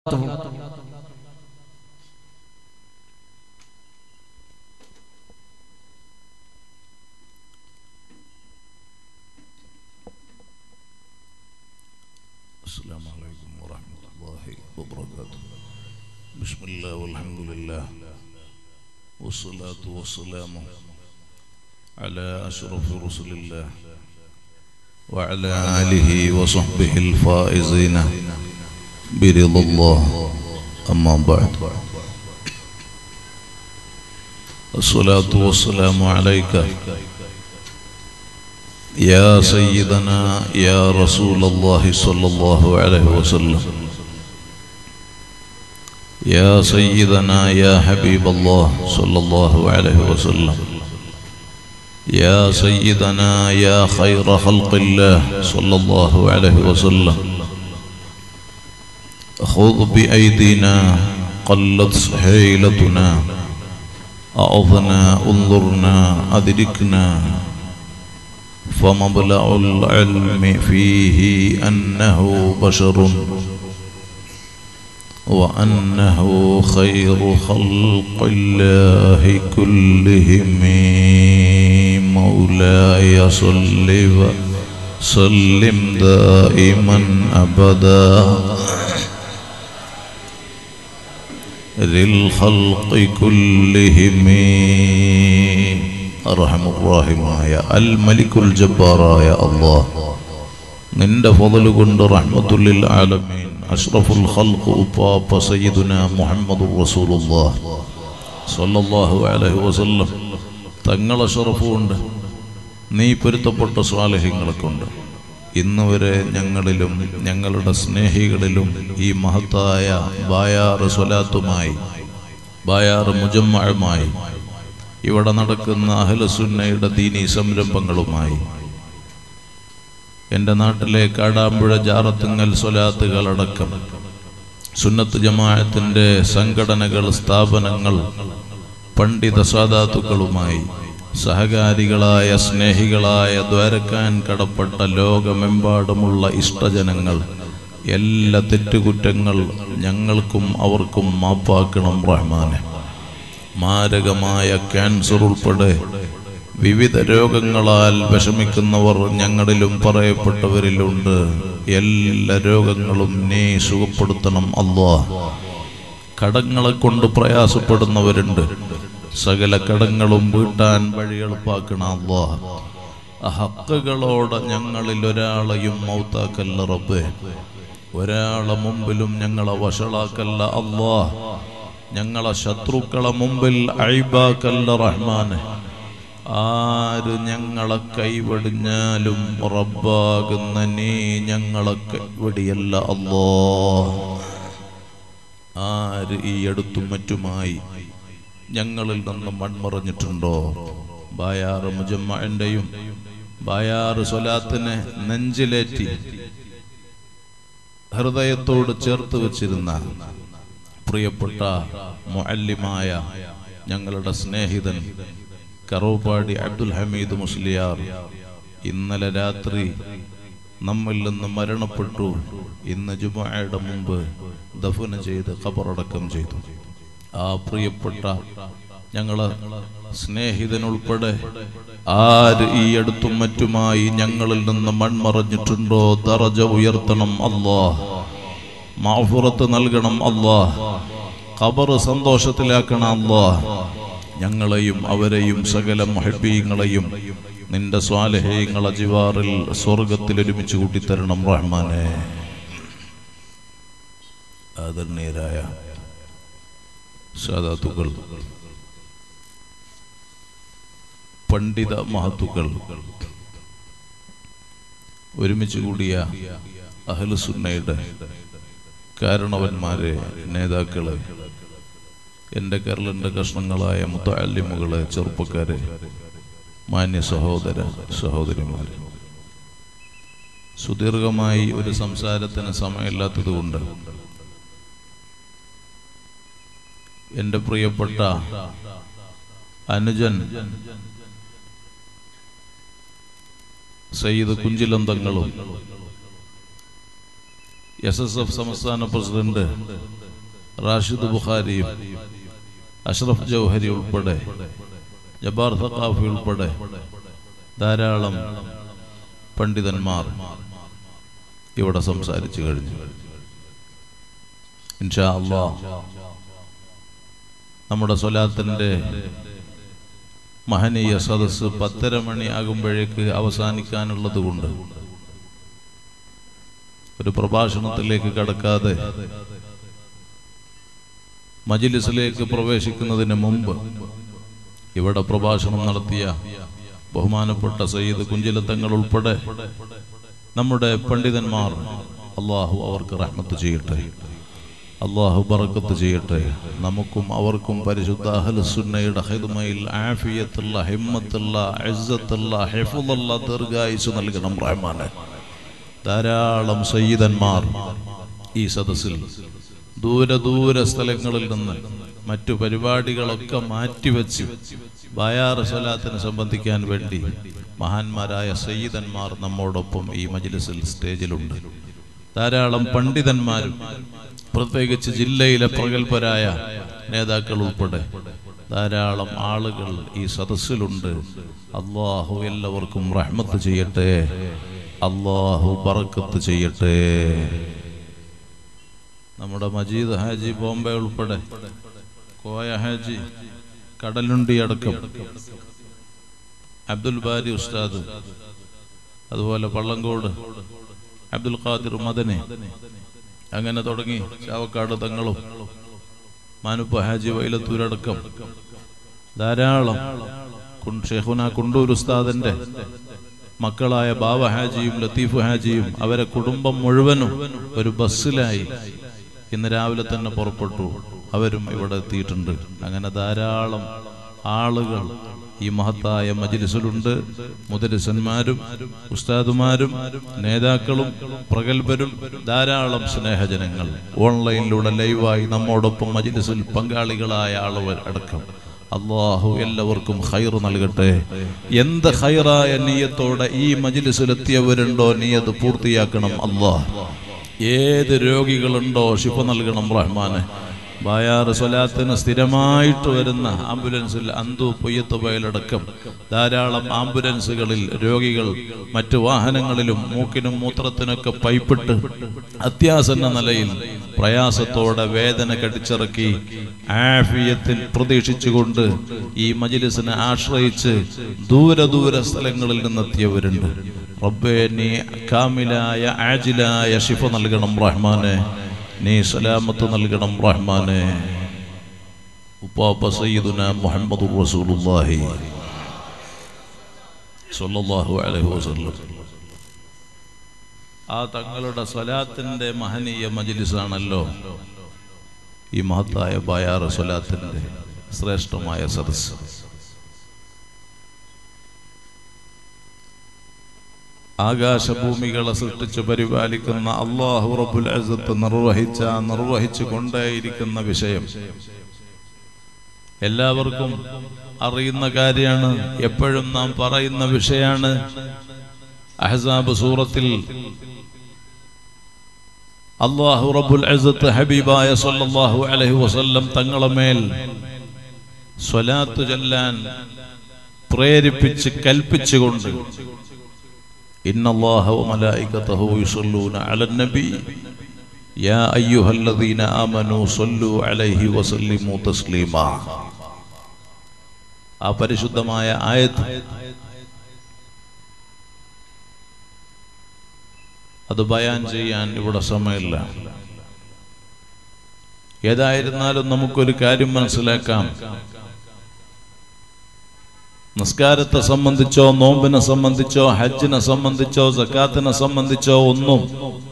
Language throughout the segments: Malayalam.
السلام عليكم ورحمة الله وبركاته بسم الله والحمد لله والصلاة والسلام على أشرف رسل الله وعلى آله وصحبه الفائزين برضا الله أما بعد الصلاة والسلام عليك يا سيدنا يا رسول الله صلى الله عليه وسلم يا سيدنا يا حبيب الله صلى الله عليه وسلم يا سيدنا يا خير خلق الله صلى الله عليه وسلم خذ بأيدينا قلت حيلتنا أعظنا انظرنا أدركنا فمبلغ العلم فيه أنه بشر وأنه خير خلق الله كلهم مولاي صل وسلم دائما أبدا للخلق كلهم അറഹമുറാഹിമായ അൽ മലിക്കുൽ ജബ്ബാറായ അള്ളാഹ് നിന്റെ ഫضل കൊണ്ട് റഹ്മത്തുല്ലിൽ ആലമീൻ അഷ്റഫുൽ ഖൽഖ് ഉപ്പാപ്പ സയ്യിദുന മുഹമ്മദുർ റസൂലുള്ളാഹ് സ്വല്ലല്ലാഹു അലൈഹി വസല്ലം തങ്ങളെ ഷറഫ് കൊണ്ട് നീ പൊരുത്തപ്പെട്ട സ്വാലഹ്യങ്ങളെ കൊണ്ട് ഇന്ന് വരെ ഞങ്ങളിലും ഞങ്ങളുടെ സ്നേഹികളിലും ഈ മഹത്തായ ബായാറ് സ്വലാത്തുമായി ബായാറ് മുജമ്മഴുമായി ഇവിടെ നടക്കുന്ന അഹലസുന്നയുടെ ദീനീ സംരംഭങ്ങളുമായി എൻ്റെ നാട്ടിലെ കാടാമ്പുഴ ജാറത്തുങ്ങൽ സ്വലാത്തുകളടക്കം സുന്നത്ത് ജമാഅത്തിൻ്റെ സംഘടനകൾ സ്ഥാപനങ്ങൾ പണ്ഡിത സാദാത്തുക്കളുമായി സഹകാരികളായ സ്നേഹികളായ ദ്വാരക്കാൻ കടപ്പെട്ട ലോകമെമ്പാടുമുള്ള ഇഷ്ടജനങ്ങൾ എല്ലാ തെറ്റുകുറ്റങ്ങൾ ഞങ്ങൾക്കും അവർക്കും മാപ്പാക്കണം റഹ്മാനെ മാരകമായ ക്യാൻസർ ഉൾപ്പെടെ വിവിധ രോഗങ്ങളാൽ വിഷമിക്കുന്നവർ ഞങ്ങളിലും പറയപ്പെട്ടവരിലുണ്ട് എല്ലാ രോഗങ്ങളും നീ സുഖപ്പെടുത്തണം അല്ലാ കടങ്ങളെ കൊണ്ട് പ്രയാസപ്പെടുന്നവരുണ്ട് സകല കടങ്ങളും വീട്ടാൻ വഴി എളുപ്പാക്കണം അല്ലാ ഹക്കുകളോട് ഞങ്ങളിൽ ഒരാളെയും മൗത്താക്കല്ല റബ്ബേ ഒരാളെ മുമ്പിലും ഞങ്ങളെ വഷളാക്കല്ല അല്ലാ ഞങ്ങളെ ശത്രുക്കളെ മുമ്പിൽ അഴിബാക്കല്ല റഹ്മാനെ ആര് ഞങ്ങളെ കൈവടിഞ്ഞാലും റബ്ബാകുന്ന നീ ഞങ്ങളെ കൈവടിയല്ല അല്ലോ ആര് ഈ അടുത്തും മറ്റുമായി ഞങ്ങളിൽ നിന്ന് മൺമറഞ്ഞിട്ടുണ്ടോ ബായാറ് മുജമ്മൻ്റെയും ബായാറ് സ്വലാത്തിനെ നെഞ്ചിലേറ്റി ഹൃദയത്തോട് ചേർത്ത് വച്ചിരുന്ന പ്രിയപ്പെട്ട മുഅല്ലിമായ ഞങ്ങളുടെ സ്നേഹിതൻ കറോപ്പാടി അബ്ദുൽ ഹമീദ് മുസ്ലിയാർ ഇന്നലെ രാത്രി നമ്മിൽ നിന്ന് മരണപ്പെട്ടു ഇന്ന് ജുമയുടെ മുമ്പ് ദഫന ചെയ്ത് ഖബറടക്കം ചെയ്തു ആ പ്രിയപ്പെട്ട ഞങ്ങളെ സ്നേഹിതൻ ഉൾപ്പെടെ ആര് ഈ അടുത്തും മറ്റുമായി ഞങ്ങളിൽ നിന്ന് മൺമറഞ്ഞിട്ടുണ്ടോ ദറജ ഉയർത്തണം അല്ലാഹ് മാഫുറത്ത് നൽകണം അല്ലാഹ് ഖബർ സന്തോഷത്തിലാക്കണം അല്ലാഹ് ഞങ്ങളെയും അവരെയും സകല മഹബീങ്ങളെയും നിന്റെ സ്വാലഹ്യങ്ങളെ ജിവാറിൽ സ്വർഗത്തിൽ ഒരുമിച്ച് കൂട്ടിത്തരണം റഹ്മാനെ ആദരണീയരായ സാദാത്തുകൾ പണ്ഡിത മഹത്തുക്കൾ ഒരുമിച്ച് കൂടിയ അഹലുസുന്നയുടെ കാരണവന്മാരെ നേതാക്കളെ എൻ്റെ കേരളൻ്റെ കഷ്ണങ്ങളായ മുത്തല്ലിമുകളെ ചെറുപ്പക്കാരെ മാന്യ സഹോദര സഹോദരിമാരെ സുദീർഘമായി ഒരു സംസാരത്തിന് സമയമില്ലാത്തതുകൊണ്ട് എൻ്റെ പ്രിയപ്പെട്ട അനുജൻ സയ്യിദ് കുഞ്ചിലന്തങ്ങളും എസ് എസ് എഫ് സംസ്ഥാന പ്രസിഡന്റ് റാഷിദ് ബുഖാരിയും അഷ്റഫ് ജൗഹരി ഉൾപ്പെടെ ജബാർ സഖാഫി ഉൾപ്പെടെ ധാരാളം പണ്ഡിതന്മാർ ഇവിടെ സംസാരിച്ചു കഴിഞ്ഞു ഇൻഷാ അള്ളാ നമ്മുടെ സ്വലാത്തിന്റെ മഹനീയ സദസ് പത്തര മണി ആകുമ്പോഴേക്ക് അവസാനിക്കാനുള്ളത് കൊണ്ട് ഒരു പ്രഭാഷണത്തിലേക്ക് കടക്കാതെ മജിലിസിലേക്ക് പ്രവേശിക്കുന്നതിന് മുമ്പ് ഇവിടെ പ്രഭാഷണം നടത്തിയ ബഹുമാനപ്പെട്ട സയ്യിദ് കുഞ്ചിലത്തങ്ങൾ ഉൾപ്പെടെ നമ്മുടെ പണ്ഡിതന്മാർ അള്ളാഹു അവർക്ക് റഹ്മത്ത് ചെയ്യട്ടെ അള്ളാഹു ബറക്കത്ത് ചെയ്യട്ടെ നമുക്കും അവർക്കും പരിശുദ്ധ അഹ്ലുസുന്നയുടെ ഹിദ്മയിൽ ആഫിയത്തുള്ള ഹിമ്മത്തുള്ള ഇസ്സത്തുള്ള ഹിഫുള്ള ദീർഘായുസ് നൽകണം റഹ്മാനെ ധാരാളം സയ്യിദന്മാർ ഈ സദസ്സിൽ ദൂര ദൂര സ്ഥലങ്ങളിൽ നിന്ന് മറ്റു പരിപാടികളൊക്കെ മാറ്റിവെച്ച് ബയാറ് സ്വലാത്തിനെ സംബന്ധിക്കാൻ വേണ്ടി മഹാന്മാരായ സയ്യിദന്മാർ നമ്മോടൊപ്പം ഈ മജ്ലിസിൽ സ്റ്റേജിലുണ്ട് ധാരാളം പണ്ഡിതന്മാരും പ്രത്യേകിച്ച് ജില്ലയിലെ പ്രഗത്ഭരായ നേതാക്കൾ ഉൾപ്പെടെ ധാരാളം ആളുകൾ ഈ സദസ്സിലുണ്ട് അള്ളാഹു എല്ലാവർക്കും റഹ്മത്ത് ചെയ്യട്ടെ അള്ളാഹു ബറക്കത്ത് ചെയ്യട്ടെ നമ്മുടെ മജീദ് ഹാജി ബോംബെ ഉൾപ്പെടെ കോയ ഹാജി കടലുണ്ടി അടക്കം അബ്ദുൽ ബാരി ഉസ്താദ് അതുപോലെ പള്ളങ്കോട് അബ്ദുൽ ഖാദിർ മദനെ അങ്ങനെ തുടങ്ങി ചാവക്കാട് തങ്ങളും മാനുപ്പ ഹാജി വൈലത്തൂരടക്കം ധാരാളം കുൺ- ഷെയ്ഖുന കുണ്ടൂർ ഉസ്താദിന്റെ മക്കളായ ബാവ ഹാജിയും ലത്തീഫ് ഹാജിയും അവരെ കുടുംബം മുഴുവനും ഒരു ബസ്സിലായി ഇന്ന് രാവിലെ തന്നെ പുറപ്പെട്ടു അവരും ഇവിടെ എത്തിയിട്ടുണ്ട് അങ്ങനെ ധാരാളം ആളുകൾ ഈ മഹത്തായ മജിലിസിലുണ്ട് മുദരിസന്മാരും ഉസ്താദുമാരും നേതാക്കളും പ്രഗത്ഭരും ധാരാളം സ്നേഹജനങ്ങൾ ഓൺലൈനിലൂടെ ലൈവായി നമ്മോടൊപ്പം മജിലിസിൽ പങ്കാളികളായ ആളുകൾ അടക്കം അള്ളാഹു എല്ലാവർക്കും ഹൈർ നൽകട്ടെ എന്ത് ഹൈറായ നീയത്തോടെ ഈ മജിലിസിലെത്തിയവരുണ്ടോ നീ അത് പൂർത്തിയാക്കണം അള്ളാഹ് ഏത് രോഗികളുണ്ടോ ശിഫ നൽകണം റഹ്മാനെ ബായാറ് സ്വലാത്തിന് സ്ഥിരമായിട്ട് വരുന്ന ആംബുലൻസിൽ അന്തു പൊയ്യത്ത് വയലടക്കം ധാരാളം ആംബുലൻസുകളിൽ രോഗികൾ മറ്റു വാഹനങ്ങളിലും മൂക്കിനും മൂത്രത്തിനൊക്കെ പൈപ്പിട്ട് അത്യാസന്ന നിലയിൽ പ്രയാസത്തോടെ വേദന കടിച്ചിറക്കി ആഫിയത്തിൽ പ്രതീക്ഷിച്ചുകൊണ്ട് ഈ മജിലിസിനെ ആശ്രയിച്ച് ദൂര ദൂര സ്ഥലങ്ങളിൽ നിന്നെത്തിയവരുണ്ട് റബ്ബേ നീ കാമിലായ ആജിലായ ശിഫ നൽകണം റഹ്മാനെ നീ സലാമത്ത് നൽകണം റഹ്മാനെ ഉപ്പാപ്പ സയ്യിദുന മുഹമ്മദ് റസൂലുള്ളാഹി സ്വല്ലല്ലാഹു അലൈഹി വസല്ലം ആ തങ്ങളുടെ സ്വലാത്തിന്റെ മഹനീയ മജ്ലിസാണല്ലോ ഈ മഹത്തായ ബയാർ സ്വലാത്തിന്റെ ശ്രേഷ്ഠമായ സദസ്സ് ആകാശഭൂമികളെ സൃഷ്ടിച്ച് പരിപാലിക്കുന്ന അള്ളാഹു റബ്ബുൽ അസത്ത് നിർവഹിച്ച നിർവഹിച്ചു കൊണ്ടേയിരിക്കുന്ന വിഷയം എല്ലാവർക്കും അറിയുന്ന കാര്യമാണ് എപ്പോഴും നാം പറയുന്ന വിഷയമാണ് അഹസാബ് സൂറത്തിൽ അള്ളാഹു റബ്ബുൽ അസത്ത് ഹബീബായ സല്ലല്ലാഹു അലൈഹി വസല്ലം തങ്ങളെ മേൽ സ്വലാത്തു ചൊല്ലാൻ പ്രേരിപ്പിച്ച് കൽപ്പിച്ചുകൊണ്ട് إن الله وملائكته يصلون على النبي يا أيها الذين آمنوا صلوا عليه وسلموا تسليما ആ പരിശുദ്ധമായ ആയത്ത് അത് ബയാൻ ചെയ്യാൻ ഇവിടെ സമയമില്ല ഏതായിരുന്നാലും നമുക്കൊരു കാര്യം മനസ്സിലാക്കാം നിസ്കാരത്തെ സംബന്ധിച്ചോ നോമ്പിനെ സംബന്ധിച്ചോ ഹജ്ജിനെ സംബന്ധിച്ചോ സക്കാത്തിനെ സംബന്ധിച്ചോ ഒന്നും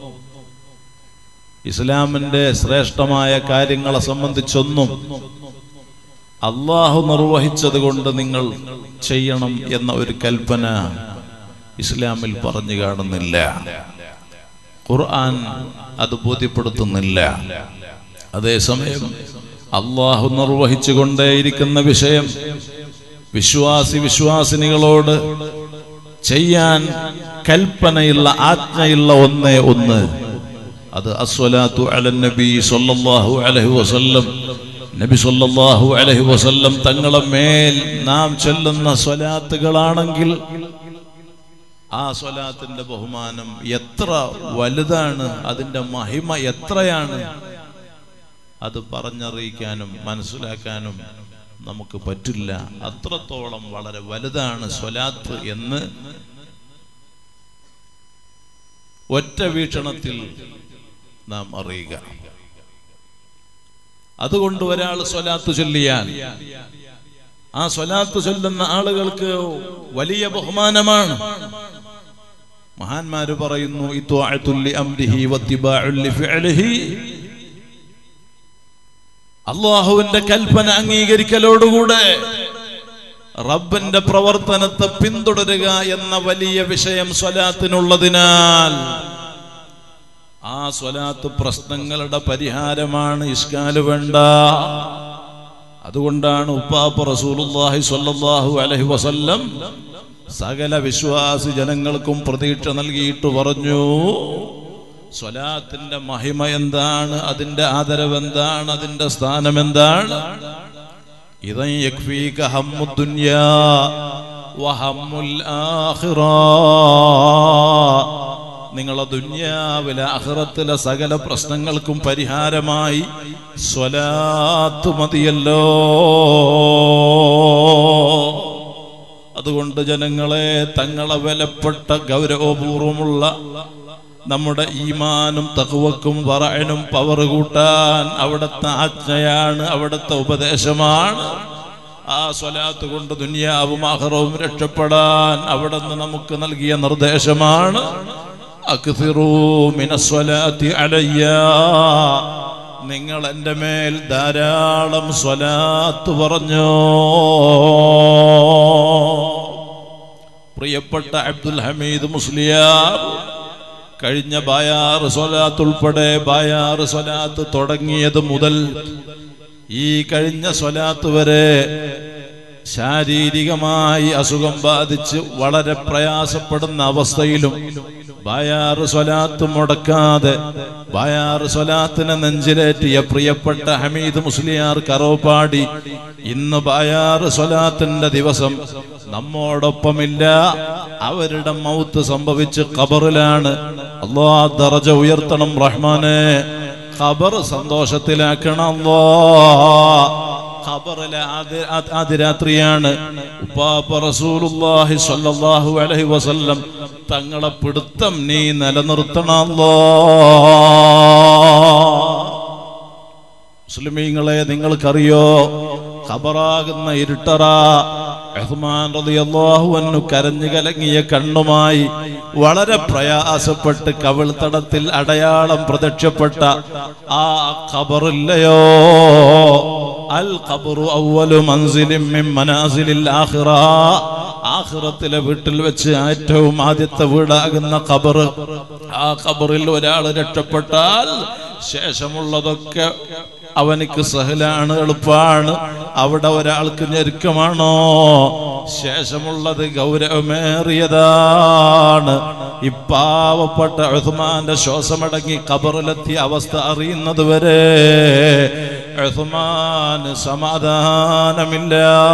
ഇസ്ലാമിന്റെ ശ്രേഷ്ഠമായ കാര്യങ്ങളെ സംബന്ധിച്ചൊന്നും അള്ളാഹു നിർവഹിച്ചത് കൊണ്ട് നിങ്ങൾ ചെയ്യണം എന്ന ഒരു കൽപ്പന ഇസ്ലാമിൽ പറഞ്ഞു കാണുന്നില്ല ഖുർആൻ അത് ബോധ്യപ്പെടുത്തുന്നില്ല അതേസമയം അള്ളാഹു നിർവഹിച്ചു കൊണ്ടേയിരിക്കുന്ന വിഷയം വിശ്വാസി വിശ്വാസിനികളോട് ചെയ്യാൻ കൽപ്പനയുള്ള ആജ്ഞയുള്ള ഒന്നേ ഒന്ന് അത് അസ്വലാത്തു അലൻ നബി സല്ലല്ലാഹു അലൈഹി വസല്ലം നബി സല്ലല്ലാഹു അലൈഹി വസല്ലം തങ്ങളെ മേൽ നാം ചൊല്ലുന്ന സ്വലാത്തുകളാണെങ്കിൽ ആ സ്വലാത്തിന്റെ ബഹുമാനം എത്ര വലുതാണ് അതിന്റെ മഹിമ എത്രയാണ് അത് പറഞ്ഞറിയിക്കാനും മനസ്സിലാക്കാനും നമുക്ക് പറ്റില്ല അത്രത്തോളം വളരെ വലുതാണ് സ്വലാത്ത് എന്ന് ഒറ്റ വീക്ഷണത്തിൽ നാം അറിയുക അതുകൊണ്ട് ഒരാൾ സ്വലാത്ത് ചൊല്ലിയാൽ ആ സ്വലാത്ത് ചൊല്ലുന്ന ആളുകൾക്ക് വലിയ ബഹുമാനമാണ് മഹാന്മാര് പറയുന്നു ഇത്വാഅത്തുല്ലി അംരിഹി വത്തിബാഉല്ലി ഫിഅലിഹി അള്ളാഹുവിന്റെ കൽപ്പന അംഗീകരിക്കലോടുകൂടെ റബ്ബിന്റെ പ്രവർത്തനത്തെ പിന്തുടരുക എന്ന വലിയ വിഷയം സ്വലാത്തിനുള്ളതിനാൽ ആ സ്വലാത്ത് പ്രശ്നങ്ങളുടെ പരിഹാരമാണ് ഇഷ്കാല് വേണ്ട അതുകൊണ്ടാണ് ഉപ്പാപ്പ റസൂലുള്ളാഹി സ്വല്ലല്ലാഹു അലൈഹി വസല്ലം സകല വിശ്വാസി ജനങ്ങൾക്കും പ്രതീക്ഷ നൽകിയിട്ട് പറഞ്ഞു സ്വലാത്തിന്റെ മഹിമ എന്താണ് അതിന്റെ ആദരവ് എന്താണ് അതിന്റെ സ്ഥാനം എന്താണ് ഇതൻ യക്ഫീക ഹമ്മു ദുനിയാ വഹമ്മുൽ ആഖിറ നിങ്ങളെ ദുന്യാവിലെ അഹ്റത്തിലെ സകല പ്രശ്നങ്ങൾക്കും പരിഹാരമായി സ്വലാത്ത് മതിയല്ലോ അതുകൊണ്ട് ജനങ്ങളെ തങ്ങളെ വിലപ്പെട്ട ഗൗരവപൂർവമുള്ള നമ്മുടെ ഈമാനും തകുവക്കും പറയനും പവർ കൂട്ടാൻ അവിടുത്തെ ആജ്ഞയാണ് അവിടുത്തെ ഉപദേശമാണ് ആ സ്വലാത്ത് കൊണ്ട് ദുനിയാവും ആഹ്റവും രക്ഷപ്പെടാൻ അവിടുന്ന് നമുക്ക് നൽകിയ നിർദ്ദേശമാണ് അക്സിറൂ മിനസ്വലാത്തി അലയ്യ നിങ്ങൾ എൻ്റെ മേൽ ധാരാളം സ്വലാത്ത് പറഞ്ഞു പ്രിയപ്പെട്ട അബ്ദുൽ ഹമീദ് മുസ്ലിയാർ കഴിഞ്ഞ ബായാറ് സ്വലാത്ത് ഉൾപ്പെടെ ബായാറ് സ്വലാത്ത് തുടങ്ങിയത് മുതൽ ഈ കഴിഞ്ഞ സ്വലാത്ത് വരെ ശാരീരികമായി അസുഖം ബാധിച്ച് വളരെ പ്രയാസപ്പെടുന്ന അവസ്ഥയിലും ബായാറ് സ്വലാത്ത് മുടക്കാതെ ബായാറ് സ്വലാത്തിനെ നെഞ്ചിലേറ്റിയ പ്രിയപ്പെട്ട ഹമീദ് മുസ്ലിയാർ കറോപ്പാടി ഇന്ന് ബായാറ് സ്വലാത്തിന്റെ ദിവസം നമ്മോടൊപ്പമില്ല അവരുടെ മൗത്ത് സംഭവിച്ച് ഖബറിലാണ് അള്ളാ ദറജ ഉയർത്തണം റഹ്മാനെ ഖബർ സന്തോഷത്തിലാക്കണം അല്ലോ ഖബറിലെ ആദ്യ ആദ്യ രാത്രിയാണ് ഉപ്പാപ്പ റസൂലുള്ളാഹി സ്വല്ലല്ലാഹു അലൈഹി വസല്ലം തങ്ങളെ പിടുത്തം നീ നിലനിർത്തണമല്ലോ മുസ്ലിമീങ്ങളെ നിങ്ങൾക്കറിയോ ഖബറാകുന്ന ഇരുട്ടറ ഉസ്മാൻ റളിയല്ലാഹു അൻഹു കരഞ്ഞു കലങ്ങിയ കണ്ണുമായി വളരെ പ്രയാസപ്പെട്ട് കവിൾത്തടത്തിൽ അടയാളം പ്രത്യക്ഷപ്പെട്ട ആ ഖബറില്ലയോ അൽ ഖബറു അവ്വലു മൻസിലിൻ മിൻ മനാസിലിൽ ആഖിറ ആഖിറത്തിലെ വീട്ടിൽ വെച്ച് ഏറ്റവും ആദ്യത്തെ വീടാകുന്ന ഖബർ ആ ഖബറിൽ ഒരാൾ രക്ഷപ്പെട്ടാൽ ശേഷമുള്ളതൊക്കെ അവനിക്ക് സഹലാണ് എളുപ്പാണ് അവിടെ ഒരാൾക്ക് ഞെരുക്കമാണോ ശേഷമുള്ളത് ഗൗരവമേറിയതാണ് ഇപ്പാവപ്പെട്ട ഉസ്മാന്റെ ശ്വാസമടങ്ങി കബറിലെത്തിയ അവസ്ഥ അറിയുന്നത് വരെ ഉസ്മാന് സമാധാനമില്ല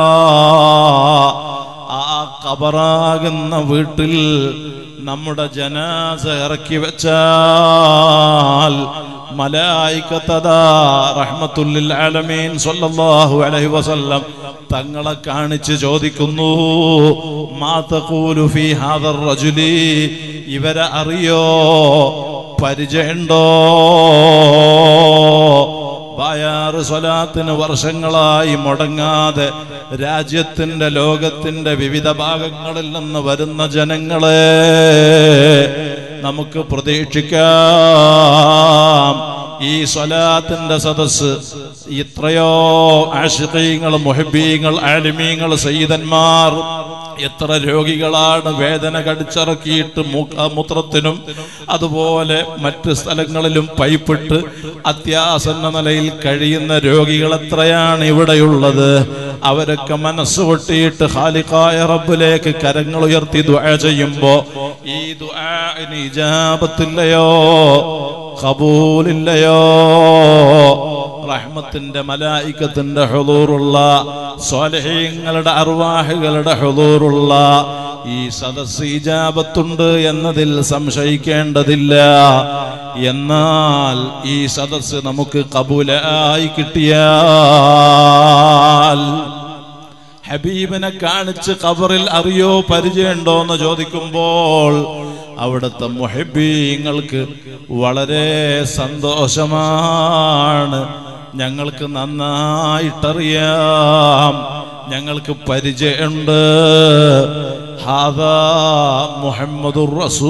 ആ കബറാകുന്ന വീട്ടിൽ നമ്മുടെ ജനാസ ഇറക്കി വെച്ചാൽ മലായിക്കത്തതാ റഹ്മത്തുല്ലിൽ ആലമീൻ സല്ലല്ലാഹു അലൈഹി വസല്ലം തങ്ങളെ കാണിച്ച് ചോദിക്കുന്നു മാ തഖൂലു ഫീ ഹാദർ റജുലി ഇവരെ അറിയോ പരിചയമുണ്ടോ ബായാറ് സ്വലാത്തിന് വർഷങ്ങളായി മുടങ്ങാതെ രാജ്യത്തിന്റെ ലോകത്തിന്റെ വിവിധ ഭാഗങ്ങളിൽ നിന്ന് വരുന്ന ജനങ്ങളെ നമുക്ക് പ്രതീക്ഷിക്കാം ഈ സ്വലാത്തിന്റെ സദസ് ഇത്രയോ ആഷിഖീങ്ങൾ മുഹബീങ്ങൾ ആലിമീങ്ങൾ സയ്യിദന്മാർ എത്ര രോഗികളാണ് വേദന കടിച്ചിറക്കിയിട്ട് മൂക്ക- മൂത്രത്തിനും അതുപോലെ മറ്റ് സ്ഥലങ്ങളിലും പൈപ്പിട്ട് അത്യാസന്ന നിലയിൽ കഴിയുന്ന രോഗികൾ എത്രയാണ് ഇവിടെയുള്ളത് അവരൊക്കെ മനസ്സ് പൊട്ടിയിട്ട് ഖാലിഖായ റബ്ബിലേക്ക് കരങ്ങൾ ഉയർത്തി ദുആ ചെയ്യുമ്പോ ഈ ദുആന് ഇജാബത്തില്ലയോ കബൂലില്ലയോ റഹ്മത്തിന്റെ മലായിക്കത്തിന്റെ ഹുദൂറുള്ള സ്വാലഹീങ്ങളുടെ അർവാഹുകളുടെ ഹുദൂറുള്ള ഈ സദസ് ഇജാബത്തുണ്ട് എന്നതിൽ സംശയിക്കേണ്ടതില്ല എന്നാൽ ഈ സദസ് നമുക്ക് കബൂലായി കിട്ടിയാൽ ഹബീബിനെ കാണിച്ച് ഖബറിൽ അറിയോ പരിചയമുണ്ടോ എന്ന് ചോദിക്കുമ്പോൾ അവിടുത്തെ മുഹബീങ്ങൾക്ക് വളരെ സന്തോഷമാണ് ഞങ്ങൾക്ക് നന്നായിട്ടറിയാം ഞങ്ങൾക്ക് പരിചയമുണ്ട് ഹാദാ മുഹമ്മദുർ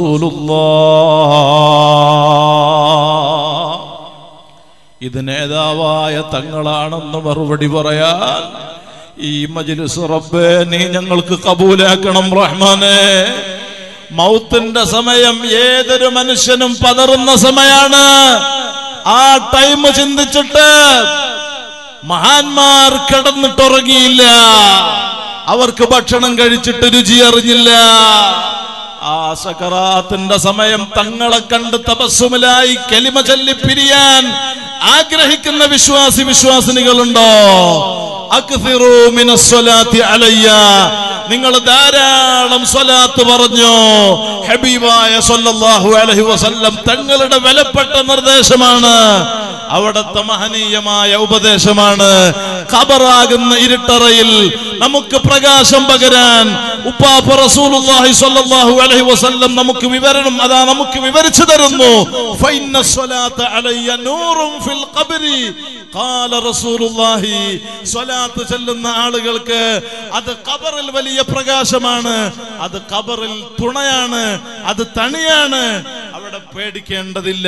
റസൂലുള്ളാഹ് ഇത് നേതാവായ തങ്ങളാണെന്ന് മറുപടി പറയാൻ ഈ മജ്ലിസ് റബ്ബേ നീ ഞങ്ങൾക്ക് കബൂലാക്കണം റഹ്മാനെ മൗത്തിന്റെ സമയം ഏതൊരു മനുഷ്യനും പതറുന്ന സമയാണ് ആ ടൈം ചിന്തിച്ചിട്ട് മഹാന്മാർ കിടന്നിട്ടുറങ്ങിയില്ല അവർക്ക് ഭക്ഷണം കഴിച്ചിട്ട് രുചി അറിഞ്ഞില്ല ആ സകറാത്തിന്റെ സമയം തങ്ങളെ കണ്ട് തപസ്സുമിലായി കലിമ ചൊല്ലി പിരിയാൻ ആഗ്രഹിക്കുന്ന വിശ്വാസി വിശ്വാസിനികളുണ്ടോ അക്സിറൂ മിനസ്സലാത്തി അലയ്യ നിങ്ങൾ ധാരാളം സ്വലാത്ത് പറഞ്ഞു ഹബീബായ സല്ലല്ലാഹു അലൈഹി വസല്ലം തങ്ങളുടെ വിലപ്പെട്ട നിർദ്ദേശമാണ് അവിടുത്തെ മഹനീയമായ ഉപദേശമാണ് ഖബറാകുന്ന ഇരുട്ടറയിൽ നമുക്ക് പ്രകാശം പകരാൻ ഉപ്പാപ്പ റസൂലുള്ളാഹി സ്വല്ലല്ലാഹു അലൈഹി വസല്ലം നമുക്ക് വിവരണം അതാ നമുക്ക് വിവരിച്ചു തരുന്നു ഫൈന്ന സ്വലാത്ത അലയ്യ നൂറും ഫിൽ ഖബരി ഖാല റസൂലുള്ളാഹി സ്വലാത്ത് ചെല്ലുന്ന ആളുകൾക്ക് അത് ഖബറിൽ വലിയ പ്രകാശമാണ് അത് ഖബറിൽ തുണയാണ് അത് തണിയാണ് അവിടെ പേടിക്കേണ്ടതില്ല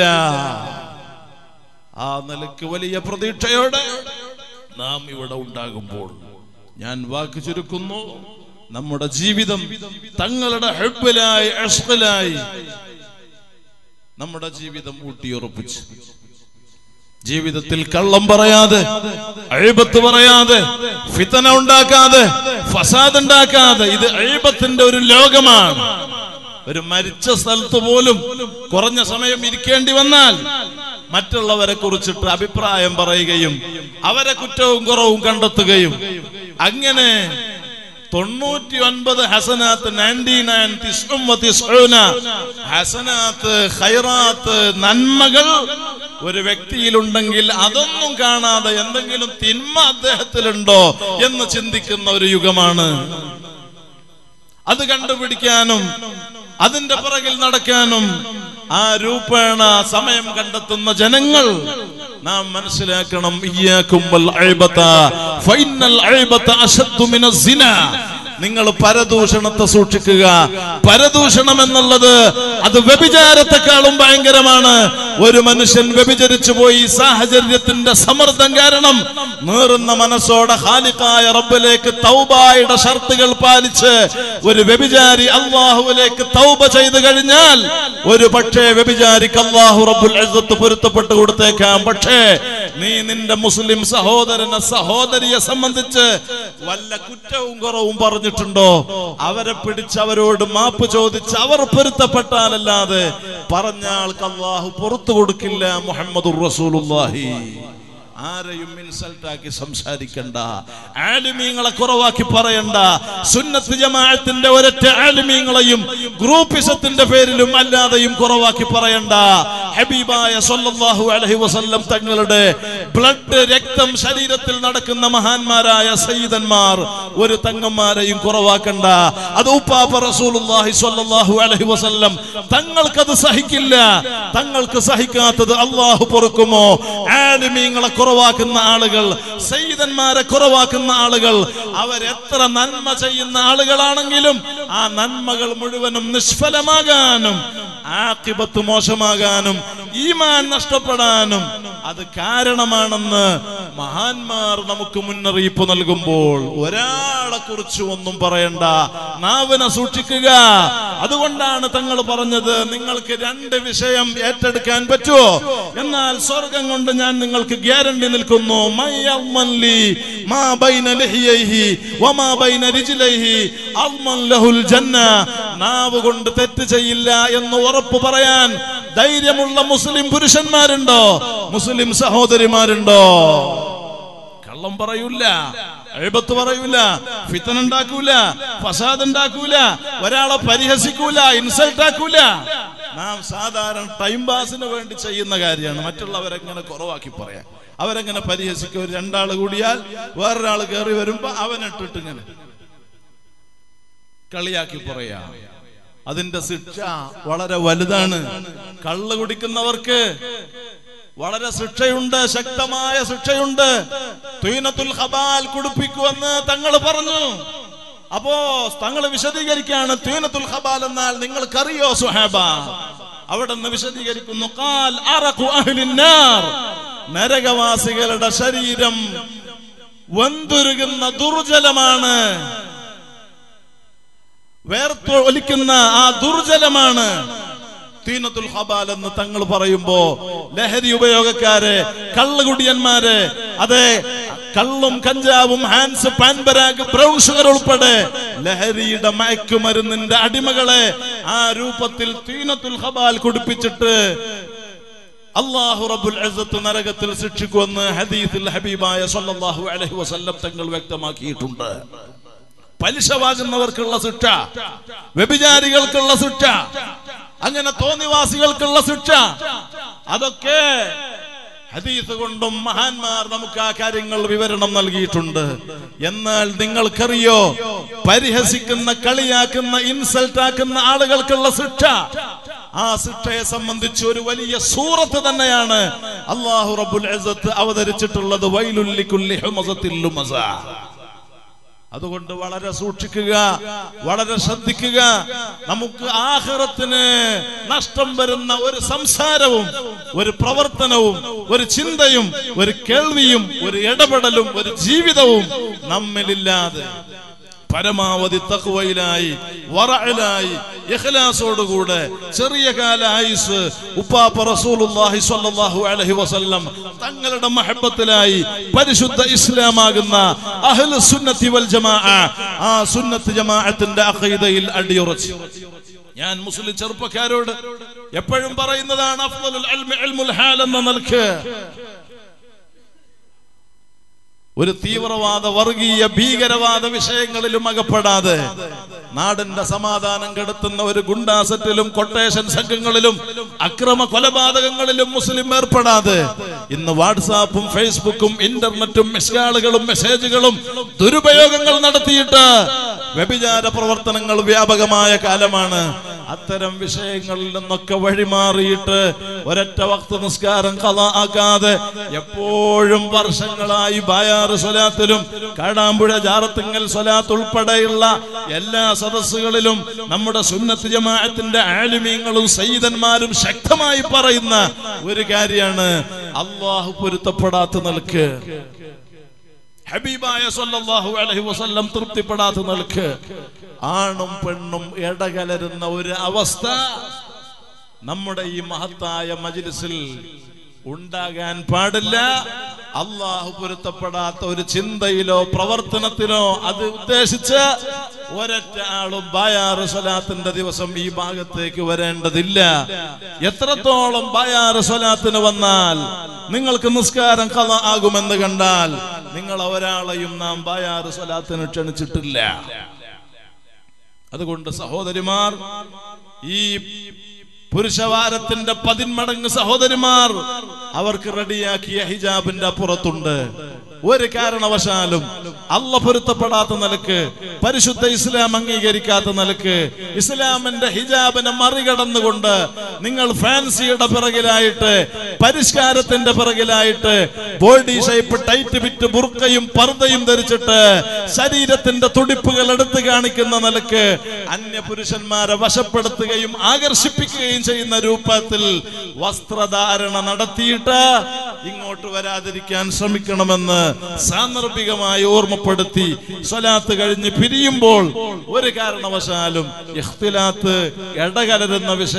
ആ നിലക്ക് വലിയ പ്രതീക്ഷയോടെ നാം ഇവിടെ ഉണ്ടാകുമ്പോൾ ഞാൻ വാക്ക് ചുരുക്കുന്നു നമ്മുടെ ജീവിതം തങ്ങളുടെ ഹെബിലായി അഷ്കലായി നമ്മുടെ ജീവിതം ഊട്ടിയുറപ്പിച്ചു ജീവിതത്തിൽ കള്ളം പറയാതെ അഴിബത്ത് പറയാതെ ഫിത്തന ഉണ്ടാക്കാതെ ഫസാദ് ഉണ്ടാക്കാതെ ഇത് അഴിബത്തിന്റെ ഒരു ലോകമാണ് ഒരു മരിച്ച സ്ഥലത്ത് പോലും കുറഞ്ഞ സമയം ഇരിക്കേണ്ടി വന്നാൽ മറ്റുള്ളവരെ കുറിച്ചിട്ട് അഭിപ്രായം പറയുകയും അവരെ കുറ്റവും കുറവും കണ്ടെത്തുകയും അങ്ങനെ തൊണ്ണൂറ്റി ഒൻപത് ഹസനാത്ത് നയൻറ്റി നയൻ ഹസനാത്ത് ഖൈറാത്ത് നന്മകൾ ഒരു വ്യക്തിയിലുണ്ടെങ്കിൽ അതൊന്നും കാണാതെ എന്തെങ്കിലും തിന്മ അദ്ദേഹത്തിലുണ്ടോ എന്ന് ചിന്തിക്കുന്ന ഒരു യുഗമാണ് അത് കണ്ടുപിടിക്കാനും അതിന്റെ പിറകിൽ നടക്കാനും ആ രൂപേണ സമയം കണ്ടെത്തുന്ന ജനങ്ങൾ നാം മനസ്സിലാക്കണം ഇയ്യാക്കും വൽ അയ്ബത ഫൈനൽ അയ്ബത അശദ്ദു മിനസ് സിന നിങ്ങൾ പരദൂഷണത്തെ സൂക്ഷിക്കുക പരദൂഷണം എന്നുള്ളത് അത് വ്യഭിചാരത്തെക്കാളും ഭയങ്കരമാണ് ഒരു മനുഷ്യൻ വ്യഭിചരിച്ചു പോയി സാഹചര്യത്തിന്റെ സമ്മർദ്ദം കാരണം നേറുന്ന മനസ്സോടെ ഹാലിക്കായ റബ്ബിലേക്ക് തൗബായുടെ ഷർത്തുകൾ പാലിച്ച് ഒരു വ്യഭിചാരി അള്ളാഹുവിലേക്ക് തൗബ ചെയ്തു കഴിഞ്ഞാൽ ഒരു പക്ഷേ വ്യഭിചാരിക്ക് അള്ളാഹു റബ്ബുൽ ഇസ്സത്ത് പൊരുത്തപ്പെട്ട് കൊടുത്തേക്കാം പക്ഷേ നീ നിന്റെ മുസ്ലിം സഹോദരനെ സഹോദരിയെ സംബന്ധിച്ച് വല്ല കുറ്റവും കുറവും പറഞ്ഞിട്ടുണ്ടോ അവരെ പിടിച്ച് അവരോട് മാപ്പ് ചോദിച്ച് അവർ പൊരുത്തപ്പെട്ടാലല്ലാതെ പറഞ്ഞ ആൾക്ക് അള്ളാഹു പുറത്തു കൊടുക്കില്ല മുഹമ്മദ് റസൂലുള്ളാഹി ആരെയും ഇൻസൾട്ട് ആക്കി സംസാരിക്കണ്ട ആലിമീങ്ങളെ കുറവാക്കി പറയണ്ട സുന്നത്ത് ജമാഅത്തിന്റെ ഒരൊറ്റ ആലിമീങ്ങളെയും ഗ്രൂപ്പിസത്തിന്റെ പേരിലും അല്ലാതെയും കുറവാക്കി പറയണ്ട ഹബീബായ സല്ലല്ലാഹു അലൈഹി വസല്ലം തങ്ങളുടെ ബ്ലഡ് രക്തം ശരീരത്തിൽ നടക്കുന്ന മഹാന്മാരായ സയ്യിദന്മാർ ഒരു തങ്ങന്മാരെയും കുറവാക്കണ്ട അത് ഉപ്പാപ്പ റസൂലുള്ളാഹി സ്വല്ലല്ലാഹു അലൈഹി വസല്ലം തങ്ങൾക്കത് സഹിക്കില്ല തങ്ങൾക്ക് സഹിക്കാത്തത് അള്ളാഹു പൊറുക്കുമോ ആലിമീങ്ങളെ കുറവാക്കുന്ന ആളുകൾ സയ്യിദന്മാരെ കുറവാക്കുന്ന ആളുകൾ അവരെത്ര നന്മ ചെയ്യുന്ന ആളുകളാണെങ്കിലും ആ നന്മകൾ മുഴുവനും നിഷ്ഫലമാകാനും ആക്കിബത്ത് മോശമാകാനും ഈമാൻ നഷ്ടപ്പെടാനും അത് കാരണമാണെന്ന് മഹാന്മാർ നമുക്ക് മുന്നറിയിപ്പ് നൽകുമ്പോൾ ഒരാളെ കുറിച്ച് ഒന്നും പറയണ്ട നാവിനെ സൂക്ഷിക്കുക അതുകൊണ്ടാണ് തങ്ങൾ പറഞ്ഞത് നിങ്ങൾക്ക് രണ്ട് വിഷയം ഏറ്റെടുക്കാൻ പറ്റുമോ എന്നാൽ സ്വർഗം കൊണ്ട് ഞാൻ നിങ്ങൾക്ക് ഗ്യാരണ്ടി നിൽക്കുന്നു മയ്യമ്മൻ ലി മാ ബൈന ലഹിയൈഹി വമാ ബൈന റിജ്ലൈഹി അൽമൻ ലഹുൽ ജന്ന നാവ് കൊണ്ട് തെറ്റ് ചെയ്യില്ല എന്ന് ഉറപ്പ് പറയാൻ ധൈര്യമുള്ള മുസ്ലിം പുരുഷന്മാരുണ്ടോ മുസ്ലിം സഹോദരിമാരുണ്ടോ കള്ളം പറയൂല എഴുപത്ത് പറയൂല ഫിത്തൻ ഉണ്ടാക്കൂല ഫസാദ് ഉണ്ടാക്കൂല ഒരാളെ പരിഹസിക്കൂല ഇൻസൾട്ട് ആക്കൂല നാം സാധാരണ ടൈം പാസിന് വേണ്ടി ചെയ്യുന്ന കാര്യമാണ് മറ്റുള്ളവരെങ്ങനെ കുറവാക്കി പറയാൻ അവരെങ്ങനെ പരിഹസിക്കും ഒരു രണ്ടാള് കൂടിയാൽ വേറൊരാൾ കയറി വരുമ്പോ അവനിട്ടിട്ട് ഇങ്ങനെ കളിയാക്കി പറയാ അതിന്റെ ശിക്ഷ വളരെ വലുതാണ് കള്ള് കുടിക്കുന്നവർക്ക് വളരെ ശിക്ഷയുണ്ട് ശക്തമായ ശിക്ഷയുണ്ട് തുയിനത്തുൽ ഹബാൽ കുടിപ്പിക്കുമെന്ന് തങ്ങൾ പറഞ്ഞു അപ്പോ തങ്ങൾ വിശദീകരിക്കാണ് തുയിനത്തുൽ ഹബാൽ എന്നാൽ നിങ്ങൾക്കറിയോ സുഹാബ അവിടെ നിന്ന് വിശദീകരിക്കുന്നു ഖാൽ അറഖു അഹ്ലിൻ നാർ നരകവാസികളുടെ ശരീരം വെന്തുരുകുന്ന ദുർജലമാണ് വേർത്തൊലിക്കുന്ന ആ ദുർജലമാണ് തീനത്തുൽ ഹബാൽ എന്ന് തങ്ങൾ പറയുമ്പോ ലഹരി ഉപയോഗക്കാര് കള്ളുകുടിയന്മാര് അതെ കള്ളും കഞ്ചാവും ഹാൻസ് പാൻപരാഗ് ബ്രൗൺ ഷുഗർ ഉൾപ്പെടെ ലഹരിയുടെ മയക്കുമരുന്നിന്റെ അടിമകളെ ആ രൂപത്തിൽ തീനത്തുൽ ഹബാൽ കുടിപ്പിച്ചിട്ട് അള്ളാഹു റബ്ബുൽ ഇസ്സത്ത് നരകത്തിൽ ശിക്ഷിക്കുമെന്ന് ഹദീസിൽ ഹബീബായ സല്ലല്ലാഹു അലൈഹി വസല്ലം തങ്ങൾ വ്യക്തമാക്കിയിട്ടുണ്ട് പലിശ വാങ്ങുന്നവർക്കുള്ള ശിക്ഷ വ്യഭിചാരികൾക്കുള്ള ശിക്ഷ അങ്ങനെ തോന്നിവാസികൾക്കുള്ള ശിക്ഷ അതൊക്കെ ഹദീസ് കൊണ്ടും മഹാന്മാർ നമുക്ക് ആ കാര്യങ്ങൾ വിവരണം നൽകിയിട്ടുണ്ട് എന്നാൽ നിങ്ങൾക്കറിയോ പരിഹസിക്കുന്ന കളിയാക്കുന്ന ഇൻസൾട്ട് ആക്കുന്ന ആളുകൾക്കുള്ള ശിക്ഷ ആ ശിക്ഷയെ സംബന്ധിച്ച് ഒരു വലിയ സൂറത്ത് തന്നെയാണ് അള്ളാഹു റബ്ബുൽ ഇസ്സത്ത് അവതരിച്ചിട്ടുള്ളത് വൈലുല്ലിക്കുല്ലി ഹുമസത്തിൽ ലുമസ അതുകൊണ്ട് വളരെ സൂക്ഷിക്കുക വളരെ ശ്രദ്ധിക്കുക നമുക്ക് ആഹ്റത്തിന് നഷ്ടം വരുന്ന ഒരു സംസാരവും ഒരു പ്രവർത്തനവും ഒരു ചിന്തയും ഒരു കേൾവിയും ഒരു ഇടപെടലും ഒരു ജീവിതവും നമ്മിലില്ലാതെ പരമാവധി തക്വയിലായി വറയിലായി ഇഖ്ലാസോടുകൂടെ ചെറിയ കാല ആയുസ് ഉപ്പാപ്പ റസൂലുള്ളാഹി സ്വല്ലല്ലാഹു അലൈഹി വസല്ലം തങ്ങളുടെ മഹബത്തിലായി പരിശുദ്ധ ഇസ്ലാമാകുന്ന അഹ്ലു സുന്നത്തി വൽ ജമാഅ ആ സുന്നത്ത് ജമാഅത്തിന്റെ അഖീദയിൽ അടിയുറച്ചു ഞാൻ മുസ്ലിം ചെറുപ്പക്കാരോട് എപ്പോഴും പറയുന്നതാണ് അഫ്ദലുൽ ഇൽമി ഇൽമുൽ ഹാൽ എന്ന നിലക്ക് ഒരു തീവ്രവാദ വർഗീയ ഭീകരവാദ വിഷയങ്ങളിലും അകപ്പെടാതെ നാടിന്റെ സമാധാനം കെടുത്തുന്ന ഒരു ഗുണ്ടാസറ്റിലും കൊട്ടേഷൻ സംഘങ്ങളിലും അക്രമ കൊലപാതകങ്ങളിലും മുസ്ലിം ഏർപ്പെടാതെ ഇന്ന് വാട്സാപ്പും ഫേസ്ബുക്കും ഇന്റർനെറ്റും മിസ്കാളുകളും മെസ്സേജുകളും ദുരുപയോഗങ്ങൾ നടത്തിയിട്ട് വ്യഭിചാര പ്രവർത്തനങ്ങൾ വ്യാപകമായ കാലമാണ് അത്തരം വിഷയങ്ങളിൽ നിന്നൊക്കെ വഴിമാറിയിട്ട് ഒരൊറ്റ വക്ത നിസ്കാരം കഥ ആക്കാതെ എപ്പോഴും വർഷങ്ങളായി ബായാറ് സ്വലാത്തിലും കാടാമ്പുഴ ജാറത്തിങ്ങൽ സ്വലാത്ത് ഉൾപ്പെടെയുള്ള എല്ലാ സദസ്സുകളിലും നമ്മുടെ സുന്നത്ത് ജമാഅത്തിന്റെ ആലിമീങ്ങളും സയ്യിദന്മാരും ശക്തമായി പറയുന്ന ഒരു കാര്യമാണ് അള്ളാഹു പൊരുത്തപ്പെടാത്ത നിൽക്ക് ഹബീബായ സല്ലല്ലാഹു അലൈഹി വസല്ലം തൃപ്തിപ്പെടാത്ത നിൽക്ക് ആണും പെണ്ണും ഇടകലരുന്ന ഒരു അവസ്ഥ നമ്മുടെ ഈ മഹത്തായ മജ്ലിസിൽ ഉണ്ടാകാൻ പാടില്ല അള്ളാഹു പൊരുത്തപ്പെടാത്ത ഒരു ചിന്തയിലോ പ്രവർത്തനത്തിലോ അത് ഉദ്ദേശിച്ച് ഒരൊറ്റ ആളും ബായാറ് സ്വലാത്തിന്റെ ദിവസം ഈ ഭാഗത്തേക്ക് വരേണ്ടതില്ല എത്രത്തോളം ബായാറ് സ്വലാത്തിന് വന്നാൽ നിങ്ങൾക്ക് നിസ്കാരം കഥ ആകുമെന്ന് കണ്ടാൽ നിങ്ങൾ ഒരാളെയും നാം ബായാറ് സ്വലാത്തിന് ക്ഷണിച്ചിട്ടില്ല അതുകൊണ്ട് സഹോദരിമാർ ഈ പുരുഷവാരത്തിന്റെ പതിന്മടങ്ങ് സഹോദരിമാർ അവർക്ക് റെഡിയാക്കിയ ഹിജാബിന്റെ അപ്പുറത്തുണ്ട് ഒരു കാരണവശാലും അല്ല പൊരുത്തപ്പെടാത്ത നിലക്ക് പരിശുദ്ധ ഇസ്ലാം അംഗീകരിക്കാത്ത നിലക്ക് ഇസ്ലാമിന്റെ ഹിജാബിനെ മറികടന്നുകൊണ്ട് നിങ്ങൾ ഫാൻസിയുടെ പിറകിലായിട്ട് പരിഷ്കാരത്തിന്റെ പിറകിലായിട്ട് ബോഡി ഷേപ്പ് ടൈറ്റ് വിറ്റ് ബുർക്കയും പർദ്ദയും ധരിച്ചിട്ട് ശരീരത്തിന്റെ തുടിപ്പുകൾ എടുത്തു കാണിക്കുന്ന നിലക്ക് അന്യ പുരുഷന്മാരെ വശപ്പെടുത്തുകയും ആകർഷിപ്പിക്കുകയും ചെയ്യുന്ന രൂപത്തിൽ വസ്ത്രധാരണ നടത്തിയിട്ട് ഇങ്ങോട്ട് വരാതിരിക്കാൻ ശ്രമിക്കണമെന്ന് സാന്ദർഭികമായി ഓർമ്മപ്പെടുത്തി സ്വലാത്ത് കഴിഞ്ഞ് പിരിയുമ്പോൾ ഒരു കാരണവശാലും ഇഖ്തിലാത്ത് ഇടകലരുന്ന വിഷയം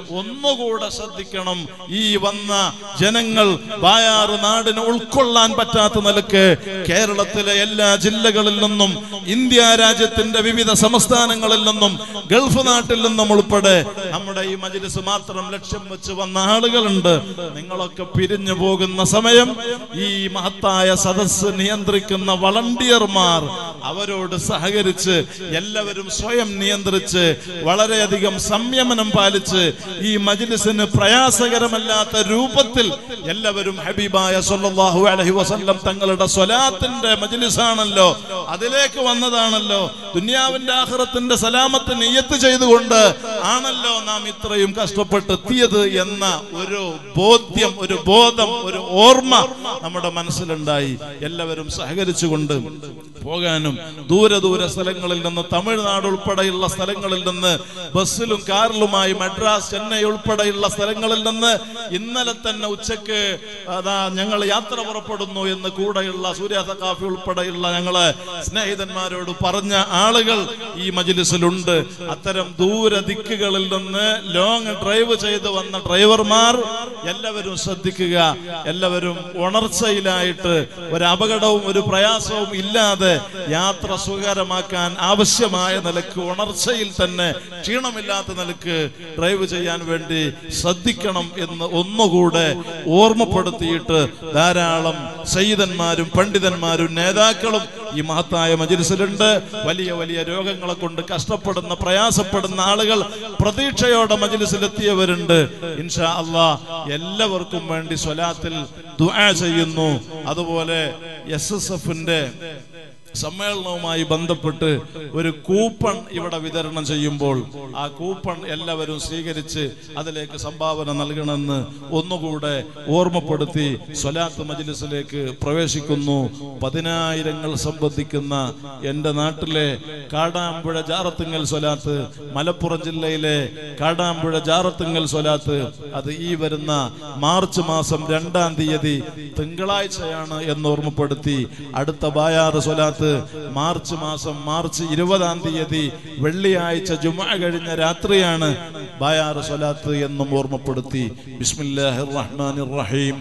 വിഷയം ഒന്നുകൂടെ ശ്രദ്ധിക്കണം ഈ വന്ന ജനങ്ങൾ ബായാറ് നാടിന് ഉൾക്കൊള്ളാൻ പറ്റാത്ത നിലക്ക് കേരളത്തിലെ എല്ലാ ജില്ലകളിൽ നിന്നും ഇന്ത്യ രാജ്യത്തിന്റെ വിവിധ സംസ്ഥാനങ്ങളിൽ നിന്നും ഗൾഫ് നാട്ടിൽ നിന്നും ഉൾപ്പെടെ നമ്മുടെ ഈ മജിലിസ് മാത്രം ലക്ഷ്യം വെച്ച് വന്ന ആളുകളുണ്ട് നിങ്ങളൊക്കെ പിരിഞ്ഞു പോകുന്ന സമയം ഈ മഹത്തായ സദസ്സ് നിയന്ത്രിക്കുന്ന വളണ്ടിയർമാർ അവരോട് സഹകരിച്ച് എല്ലാവരും സ്വയം നിയന്ത്രിച്ച് വളരെയധികം സംയമനം പാലിച്ച് ഈ മജിലിസിന് പ്രയാസകരമല്ലാത്ത രൂപത്തിൽ എല്ലാവരും ഹബീബായ സല്ലല്ലാഹു അലൈഹി വസല്ലം തങ്ങളുടെ സ്വലാത്തിന്റെ മജിലിസാണല്ലോ അതിലേക്ക് വന്നതാണല്ലോ ദുനിയാവിന്റെ ആഖിറത്തിന്റെ സലാമത്ത് നിയ്യത്ത് ചെയ്തുകൊണ്ട് ആണല്ലോ നാം ഇത്രയും കഷ്ടപ്പെട്ടെത്തിയത് എന്ന ഒരു ബോധ്യം ഒരു ബോധം ഒരു ഓർമ്മ നമ്മുടെ മനസ്സിലുണ്ടായി എല്ലാവരും സഹകരിച്ചുകൊണ്ട് പോകാനും ദൂരെ ദൂരെ സ്ഥലങ്ങളിൽ നിന്ന് തമിഴ്നാട് ഉൾപ്പെടെയുള്ള സ്ഥലങ്ങളിൽ നിന്ന് ബസ്സിലും കാറിലുമായി മദ്രാസ് ചെന്നൈ ഉൾപ്പെടെയുള്ള സ്ഥലങ്ങളിൽ നിന്ന് ഇന്നലെ തന്നെ ഉച്ചക്ക് അതാ ഞങ്ങൾ യാത്ര പുറപ്പെടുന്നു എന്ന് കൂടെയുള്ള സൂര്യ സഖാഫി ഉൾപ്പെടെയുള്ള ഞങ്ങള് സ്നേഹിതന്മാരോട് പറഞ്ഞ ആളുകൾ ഈ മജിലിസിലുണ്ട് അത്തരം ദൂര ദിക്കുകളിൽ നിന്ന് ലോങ് ഡ്രൈവ് ചെയ്ത് വന്ന ഡ്രൈവർമാർ എല്ലാവരും ശ്രദ്ധിക്കുക എല്ലാവരും ഉണർച്ചയിലായിട്ട് ഒരു അപകടവും ഒരു പ്രയാസവും ഇല്ലാതെ യാത്ര സുഖകരമാക്കാൻ ആവശ്യമായ നിലക്ക് ഉണർച്ചയിൽ തന്നെ ക്ഷീണമില്ലാത്ത നിലക്ക് ഡ്രൈവ് ചെയ്യാൻ വേണ്ടി ശ്രദ്ധിക്കണം എന്ന് ഒന്നുകൂടെ ഓർമ്മപ്പെടുത്തിയിട്ട് ധാരാളം സയ്യിദന്മാരും പണ്ഡിതന്മാരും നേതാക്കളും ഈ മഹത്തായ മജിലിസിലുണ്ട് വലിയ വലിയ രോഗങ്ങളെ കൊണ്ട് കഷ്ടപ്പെടുന്ന പ്രയാസപ്പെടുന്ന ആളുകൾ പ്രതീക്ഷയോടെ മജിലിസിലെത്തിയവരുണ്ട് ഇൻഷാ അള്ളാ എല്ലാവർക്കും വേണ്ടി സ്വലാത്തിൽ ദുആ ചെയ്യുന്നു അതുപോലെ എസ് എസ് എഫിന്റെ സമ്മേളനവുമായി ബന്ധപ്പെട്ട് ഒരു കൂപ്പൺ ഇവിടെ വിതരണം ചെയ്യുമ്പോൾ ആ കൂപ്പൺ എല്ലാവരും സ്വീകരിച്ച് അതിലേക്ക് സംഭാവന നൽകണമെന്ന് ഒന്നുകൂടെ ഓർമ്മപ്പെടുത്തി സ്വലാത്ത് മജ്ലിസിലേക്ക് പ്രവേശിക്കുന്നു പതിനായിരങ്ങൾ സംബന്ധിക്കുന്ന എൻ്റെ നാട്ടിലെ കാടാമ്പുഴ ജാറത്തുങ്ങൽ സ്വലാത്ത് മലപ്പുറം ജില്ലയിലെ കാടാമ്പുഴ ജാറത്തുങ്ങൽ സ്വലാത്ത് അത് ഈ വരുന്ന മാർച്ച് മാസം രണ്ടാം തീയതി തിങ്കളാഴ്ചയാണ് എന്ന് ഓർമ്മപ്പെടുത്തി അടുത്ത ബായാറ് സ്വലാത്ത് മാർച്ച് മാസം മാർച്ച് ഇരുപതാം തീയതി വെള്ളിയാഴ്ച ജുമ കഴിഞ്ഞ രാത്രിയാണ് ബായാറ് സ്വലാത്ത് എന്നും ഓർമ്മപ്പെടുത്തി ബിസ്മില്ലാഹിർ റഹ്മാനിർ റഹീം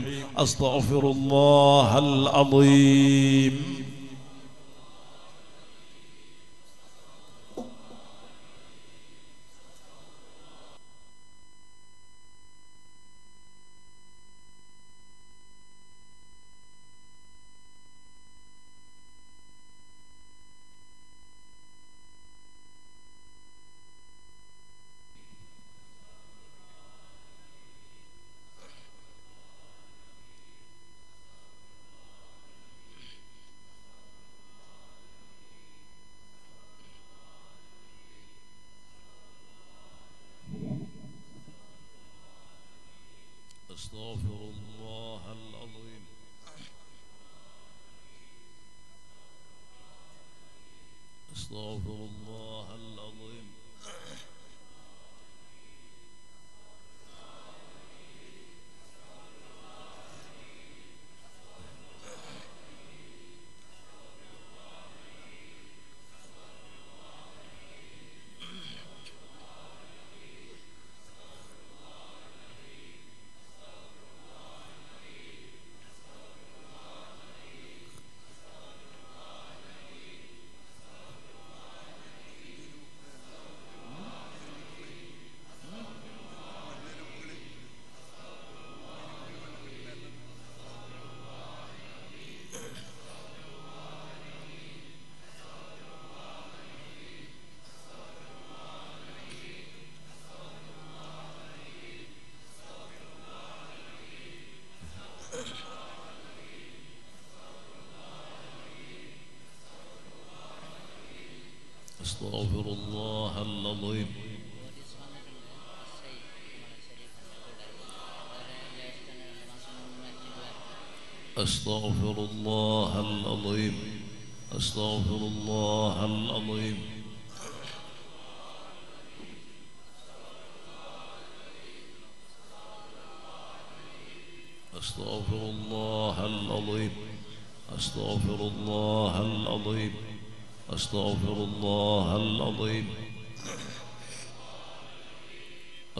അസ്തഗ്ഫിറുല്ലാഹൽ അളീം أستغفر الله العظيم أستغفر الله العظيم أستغفر الله العظيم أستغفر الله العظيم أستغفر الله العظيم أستغفر الله العظيم أستغفر الله العظيم أستغفر الله العظيم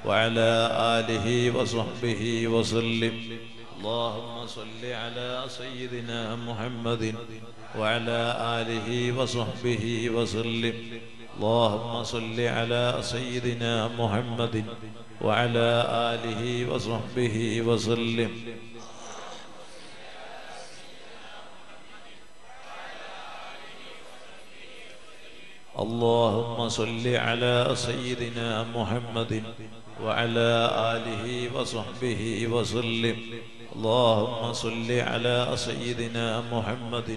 وعلى آله وصحبه وسلم اللهم صل على سيدنا محمد وعلى آله وصحبه وسلم اللهم صل على سيدنا محمد وعلى آله وصحبه وسلم اللهم صل على سيدنا محمد وعلى آله وصحبه وسلم اللهم صل على سيدنا محمد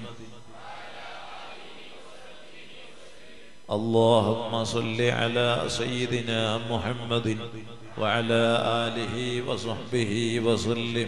اللهم صل على سيدنا محمد وعلى آله وصحبه وسلم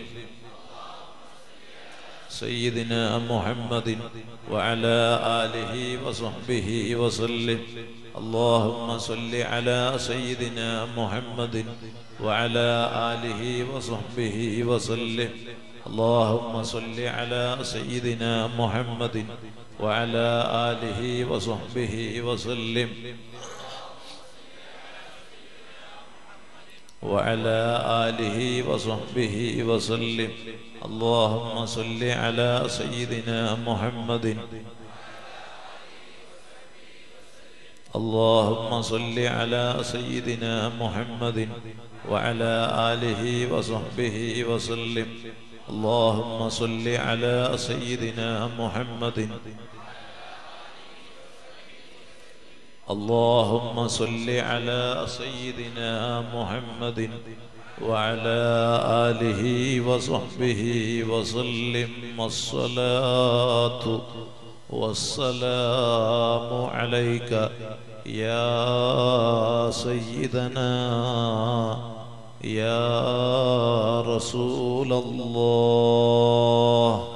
سيدنا محمد وعلى آله وصحبه وسلم اللهم صل على سيدنا محمد وعلى آله وصحبه وسلم اللهم صل على سيدنا محمد وعلى آله وصحبه وسلم وعلى آله وصحبه وسلم اللهم صل على سيدنا محمد اللهم صل على سيدنا محمد وعلى آله وصحبه وسلم اللهم صل على سيدنا محمد اللهم صل على سيدنا محمد وعلى آله وصحبه وسلم الصلاة والسلام عليك يا سيدنا يا رسول الله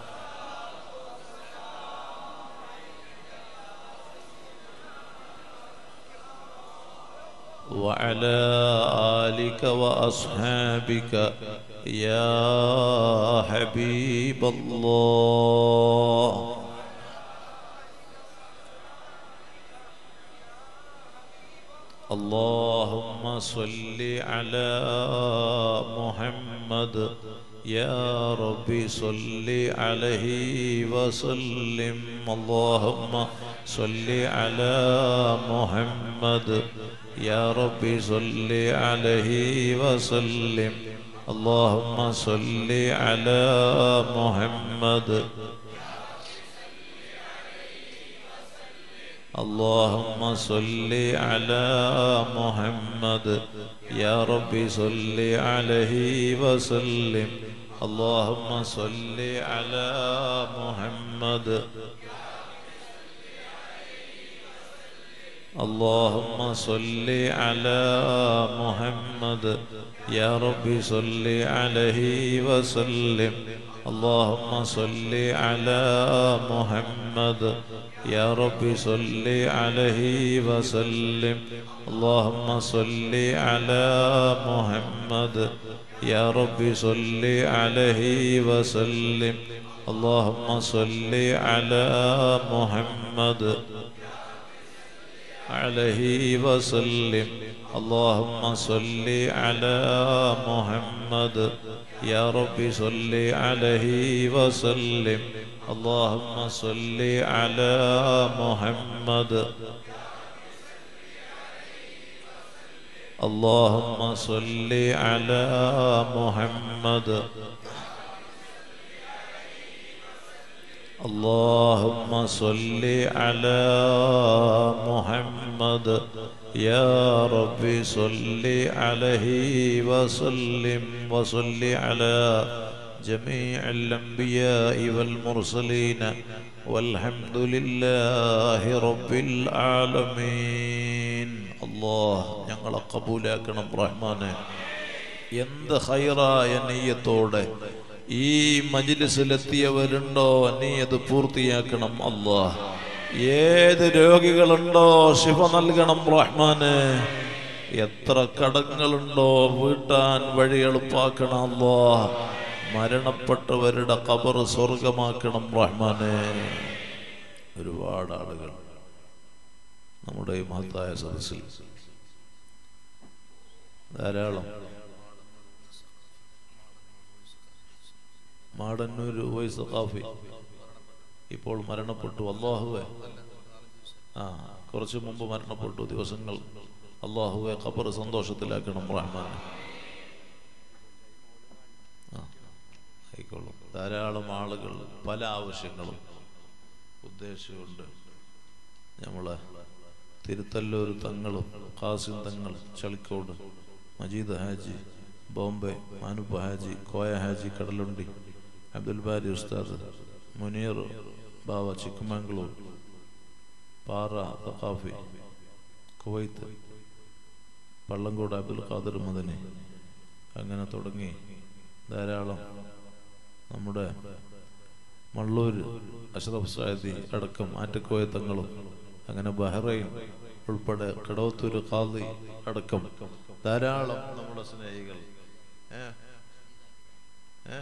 وعلى آلك وأصحابك يا حبيب الله اللهم صل على محمد يا ربي صل عليه وسلم اللهم صل على محمد يا ربي صل عليه وسلم اللهم صل على محمد اللهم صل على محمد يا ربي صل عليه وسلم اللهم صل على محمد اللهم صل على محمد يا ربي صل عليه وسلم اللهم صل على محمد يا ربي صل عليه وسلم اللهم صل على محمد يا ربي صل عليه وسلم اللهم صل على محمد عليه وسلم اللهم صل على محمد يا ربي صل عليه وسلم اللهم صل على محمد اللهم صل على محمد اللهم صل على محمد يا ربي صل عليه وسلم وصل على جميع الأنبياء والمرسلين والحمد لله رب العالمين الله ഞങ്ങളെ കബൂലാക്കണം റഹ്മാനെ എന്ത് ഹൈറായ നെയ്യത്തോടെ ഈ മജിലിസിലെത്തിയവരുണ്ടോ നീ അത് പൂർത്തിയാക്കണം അല്ലാ ഏത് രോഗികളുണ്ടോ ശിവ നൽകണം റഹ്മാന് എത്ര കടങ്ങളുണ്ടോ വീട്ടാൻ വഴി എളുപ്പാക്കണം അല്ലാ മരണപ്പെട്ടവരുടെ കബർ സ്വർഗമാക്കണം റഹ്മാനെ ഒരുപാട് ആളുകൾ നമ്മുടെ ഈ മഹത്തായ സദസ്സിൽ ധാരാളം മാടന്നൂർ വൈസ് കാഫി ഇപ്പോൾ മരണപ്പെട്ടു അള്ളാഹുവെ ആ കുറച്ച് മുമ്പ് മരണപ്പെട്ടു ദിവസങ്ങൾ അള്ളാഹുവെ ഖബർ സന്തോഷത്തിലാക്കണം റഹ്മാൻ ആ ആയിക്കോളും ധാരാളം ആളുകൾ പല ആവശ്യങ്ങളും ഉദ്ദേശമുണ്ട് നമ്മളെ തിരുത്തല്ലൂർ തങ്ങളും ഖാസിം തങ്ങൾ ചളിക്കോട് മജീദ് ഹാജി ബോംബെ മാനുപ്പ ഹാജി കോയ ഹാജി കടലുണ്ടി അബ്ദുൽ ബാരി ഉസ്താദ് മുനീർ ബാവ ചിക്കമംഗളൂർ പാറ തഖാഫി കുവൈത്ത് പള്ളങ്കോട് അബ്ദുൽ ഖാദർ മദനി അങ്ങനെ തുടങ്ങി ധാരാളം നമ്മുടെ മള്ളൂര് അഷ്റഫ് സായദി അടക്കം ആറ്റക്കോയ തങ്ങളും അങ്ങനെ ബഹ്റൈൻ ഉൾപ്പെടെ കടവത്തൂര് ഖാദി അടക്കം ധാരാളം നമ്മുടെ സ്നേഹികൾ ഏ? ഏ?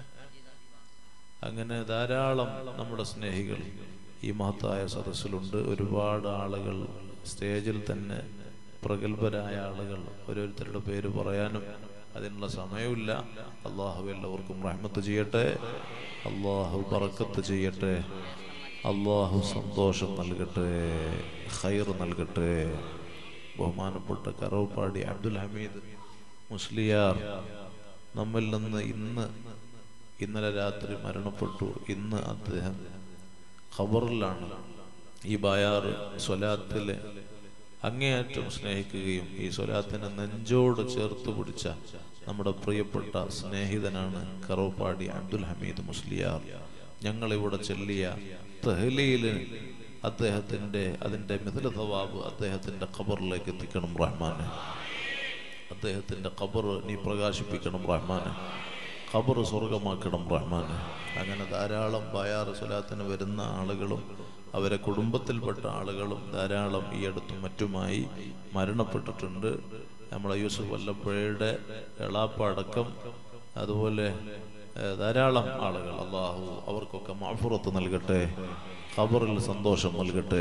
അങ്ങനെ ധാരാളം നമ്മുടെ സ്നേഹികൾ ഈ മഹത്തായ സദസ്സിലുണ്ട് ഒരുപാട് ആളുകൾ സ്റ്റേജിൽ തന്നെ പ്രഗത്ഭരായ ആളുകൾ ഓരോരുത്തരുടെ പേര് പറയാനും അതിനുള്ള സമയമില്ല അള്ളാഹു എല്ലാവർക്കും റഹ്മത്ത് ചെയ്യട്ടെ അള്ളാഹു ബറക്കത്ത് ചെയ്യട്ടെ അള്ളാഹു സന്തോഷം നൽകട്ടെ ഖൈർ നൽകട്ടെ ബഹുമാനപ്പെട്ട കറവപ്പാടി അബ്ദുൽ ഹമീദ് മുസ്ലിയാർ നമ്മിൽ നിന്ന് ഇന്ന് ഇന്നലെ രാത്രി മരണപ്പെട്ടു ഇന്ന് അദ്ദേഹം ഖബറിലാണ് ഈ ബയാറ് സ്വലാത്തിലെ അങ്ങേയറ്റം സ്നേഹിക്കുകയും ഈ സ്വലാത്തിനെ നെഞ്ചോട് ചേർത്ത് പിടിച്ച നമ്മുടെ പ്രിയപ്പെട്ട സ്നേഹിതനാണ് കറവപ്പാടി അബ്ദുൽ ഹമീദ് മുസ്ലിയാർ ഞങ്ങളിവിടെ ചൊല്ലിയ തെഹ്ലീല് അദ്ദേഹത്തിന്റെ അതിന്റെ മിഥുല സവാബ് അദ്ദേഹത്തിന്റെ ഖബറിലേക്ക് എത്തിക്കണം റഹ്മാനെ അദ്ദേഹത്തിന്റെ ഖബർ നീ പ്രകാശിപ്പിക്കണം റഹ്മാനെ ഖബർ സ്വർഗമാക്കണം റഹ്മാനെ അങ്ങനെ ധാരാളം ബയാർ സ്വലാത്തിന് വരുന്ന ആളുകളും അവരെ കുടുംബത്തിൽപ്പെട്ട ആളുകളും ധാരാളം ഈ അടുത്തും മറ്റുമായി മരണപ്പെട്ടിട്ടുണ്ട് നമ്മളെ യൂസുഫ് വല്ലപ്പുഴയുടെ എളാപ്പ അടക്കം അതുപോലെ ഏഹ്, ധാരാളം ആളുകൾ അള്ളാഹു അവർക്കൊക്കെ മാഫുറത്ത് നൽകട്ടെ ഖബറിൽ സന്തോഷം നൽകട്ടെ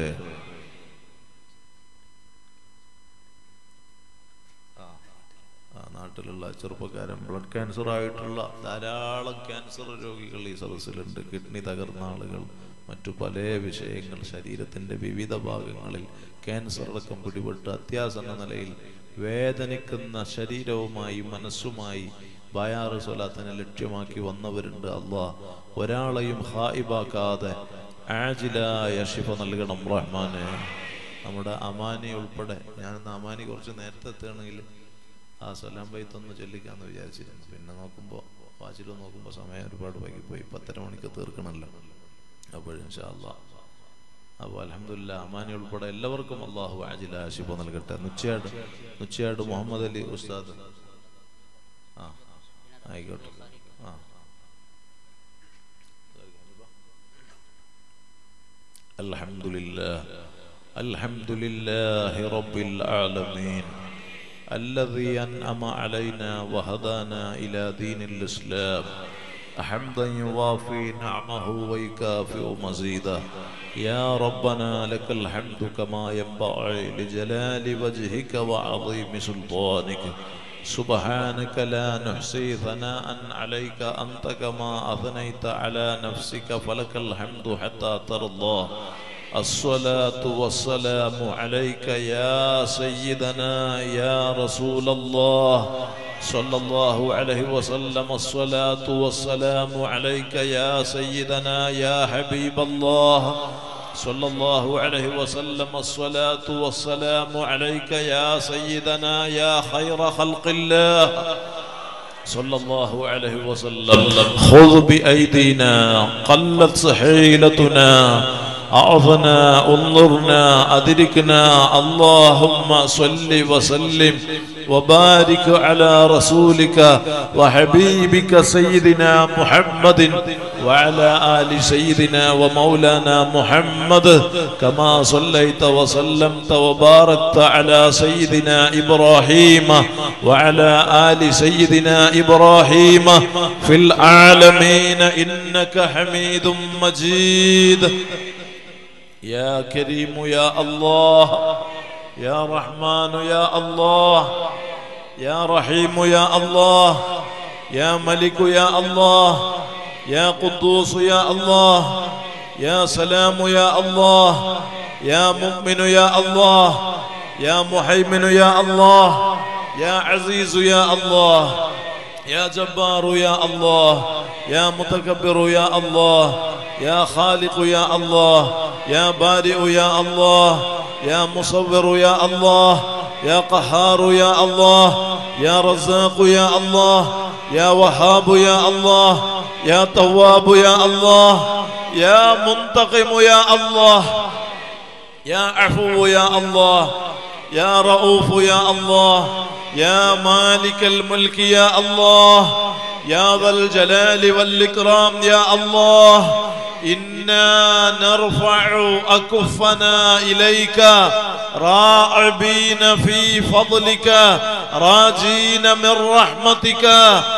ആ നാട്ടിലുള്ള ചെറുപ്പക്കാരൻ ബ്ലഡ് ക്യാൻസർ ആയിട്ടുള്ള ധാരാളം ക്യാൻസർ രോഗികൾ ഈ സദസ്സിലുണ്ട് കിഡ്നി തകർന്ന ആളുകൾ മറ്റു പല വിഷയങ്ങൾ ശരീരത്തിന്റെ വിവിധ ഭാഗങ്ങളിൽ ക്യാൻസർ അടക്കം പിടിപെട്ട് അത്യാസന്ന നിലയിൽ വേദനിക്കുന്ന ശരീരവുമായി മനസ്സുമായി ബയാറ് സ്വലാത്തിനെ ലക്ഷ്യമാക്കി വന്നവരുണ്ട് അള്ളാഹ് ഒരാളെയും ഹായിബാക്കാതെ ആജിലായ ശിഫ നൽകണം റഹ്മാനെ നമ്മുടെ അമാനി ഉൾപ്പെടെ ഞാനിന്ന് അമാനി കുറച്ച് നേരത്തെ എത്തുകയാണെങ്കിൽ ആ സലാം ബൈത്തൊന്ന് ചൊല്ലിക്കാന്ന് വിചാരിച്ചിരുന്നു പിന്നെ നോക്കുമ്പോൾ വാച്ചിൽ നോക്കുമ്പോൾ സമയം ഒരുപാട് വൈകിപ്പോയി പത്തര മണിക്ക് തീർക്കണമല്ലോ അപ്പോൾ ഇൻഷാല്ല അപ്പോൾ അലഹമില്ല അമാനി ഉൾപ്പെടെ എല്ലാവർക്കും അള്ളാഹു ആജില ആശിപ്പ നൽകട്ടെ നുച്ചയാട് നുച്ചയാട് മുഹമ്മദ് അലി ഉസ്താദ് ആ ആയിക്കോട്ടെ ആ الحمد لله الحمد لله رب العالمين الذي أنعم علينا وهدانا إلى دين الإسلام حمدا يوافي نعمه ويكافئ مزيدا يا ربنا لك الحمد كما ينبغي لجلال وجهك وعظيم سلطانك سبحانك لا نحصي ثناء عليك أنت كما أثنيت على نفسك فلك الحمد حتى ترضى الصلاة والسلام عليك يا سيدنا يا رسول الله صلى الله عليه وسلم الصلاة والسلام عليك يا سيدنا يا حبيب الله صلى الله عليه وسلم الصلاة والسلام عليك يا سيدنا يا خير خلق الله صلى الله عليه وسلم خذ بأيدينا قلت حيلتنا أعظنا انظرنا أدركنا اللهم صل وسلم وبارك على رسولك وحبيبك سيدنا محمد وعلى آل سيدنا ومولانا محمد كما صليت وسلمت وباركت على سيدنا إبراهيم وعلى آل سيدنا إبراهيم في العالمين إنك حميد مجيد يا كريم يا الله يا رحمن يا الله يا رحيم يا الله يا ملك يا الله يا قدوس يا الله يا سلام يا الله يا مؤمن يا الله يا محيمن يا الله يا عزيز يا الله يا جبار يا الله يا متكبر يا الله يا خالق يا الله يا بارئ يا الله يا مصور يا الله يا قهار يا الله يا رزاق يا الله يا وهاب يا الله يا تواب يا الله يا منتقم يا الله يا عفو يا الله يا رؤوف يا الله يا مالك الملك يا الله يا ذا الجلال والإكرام يا الله إنا نرفع أكفنا إليك راعبين في فضلك راجين من رحمتك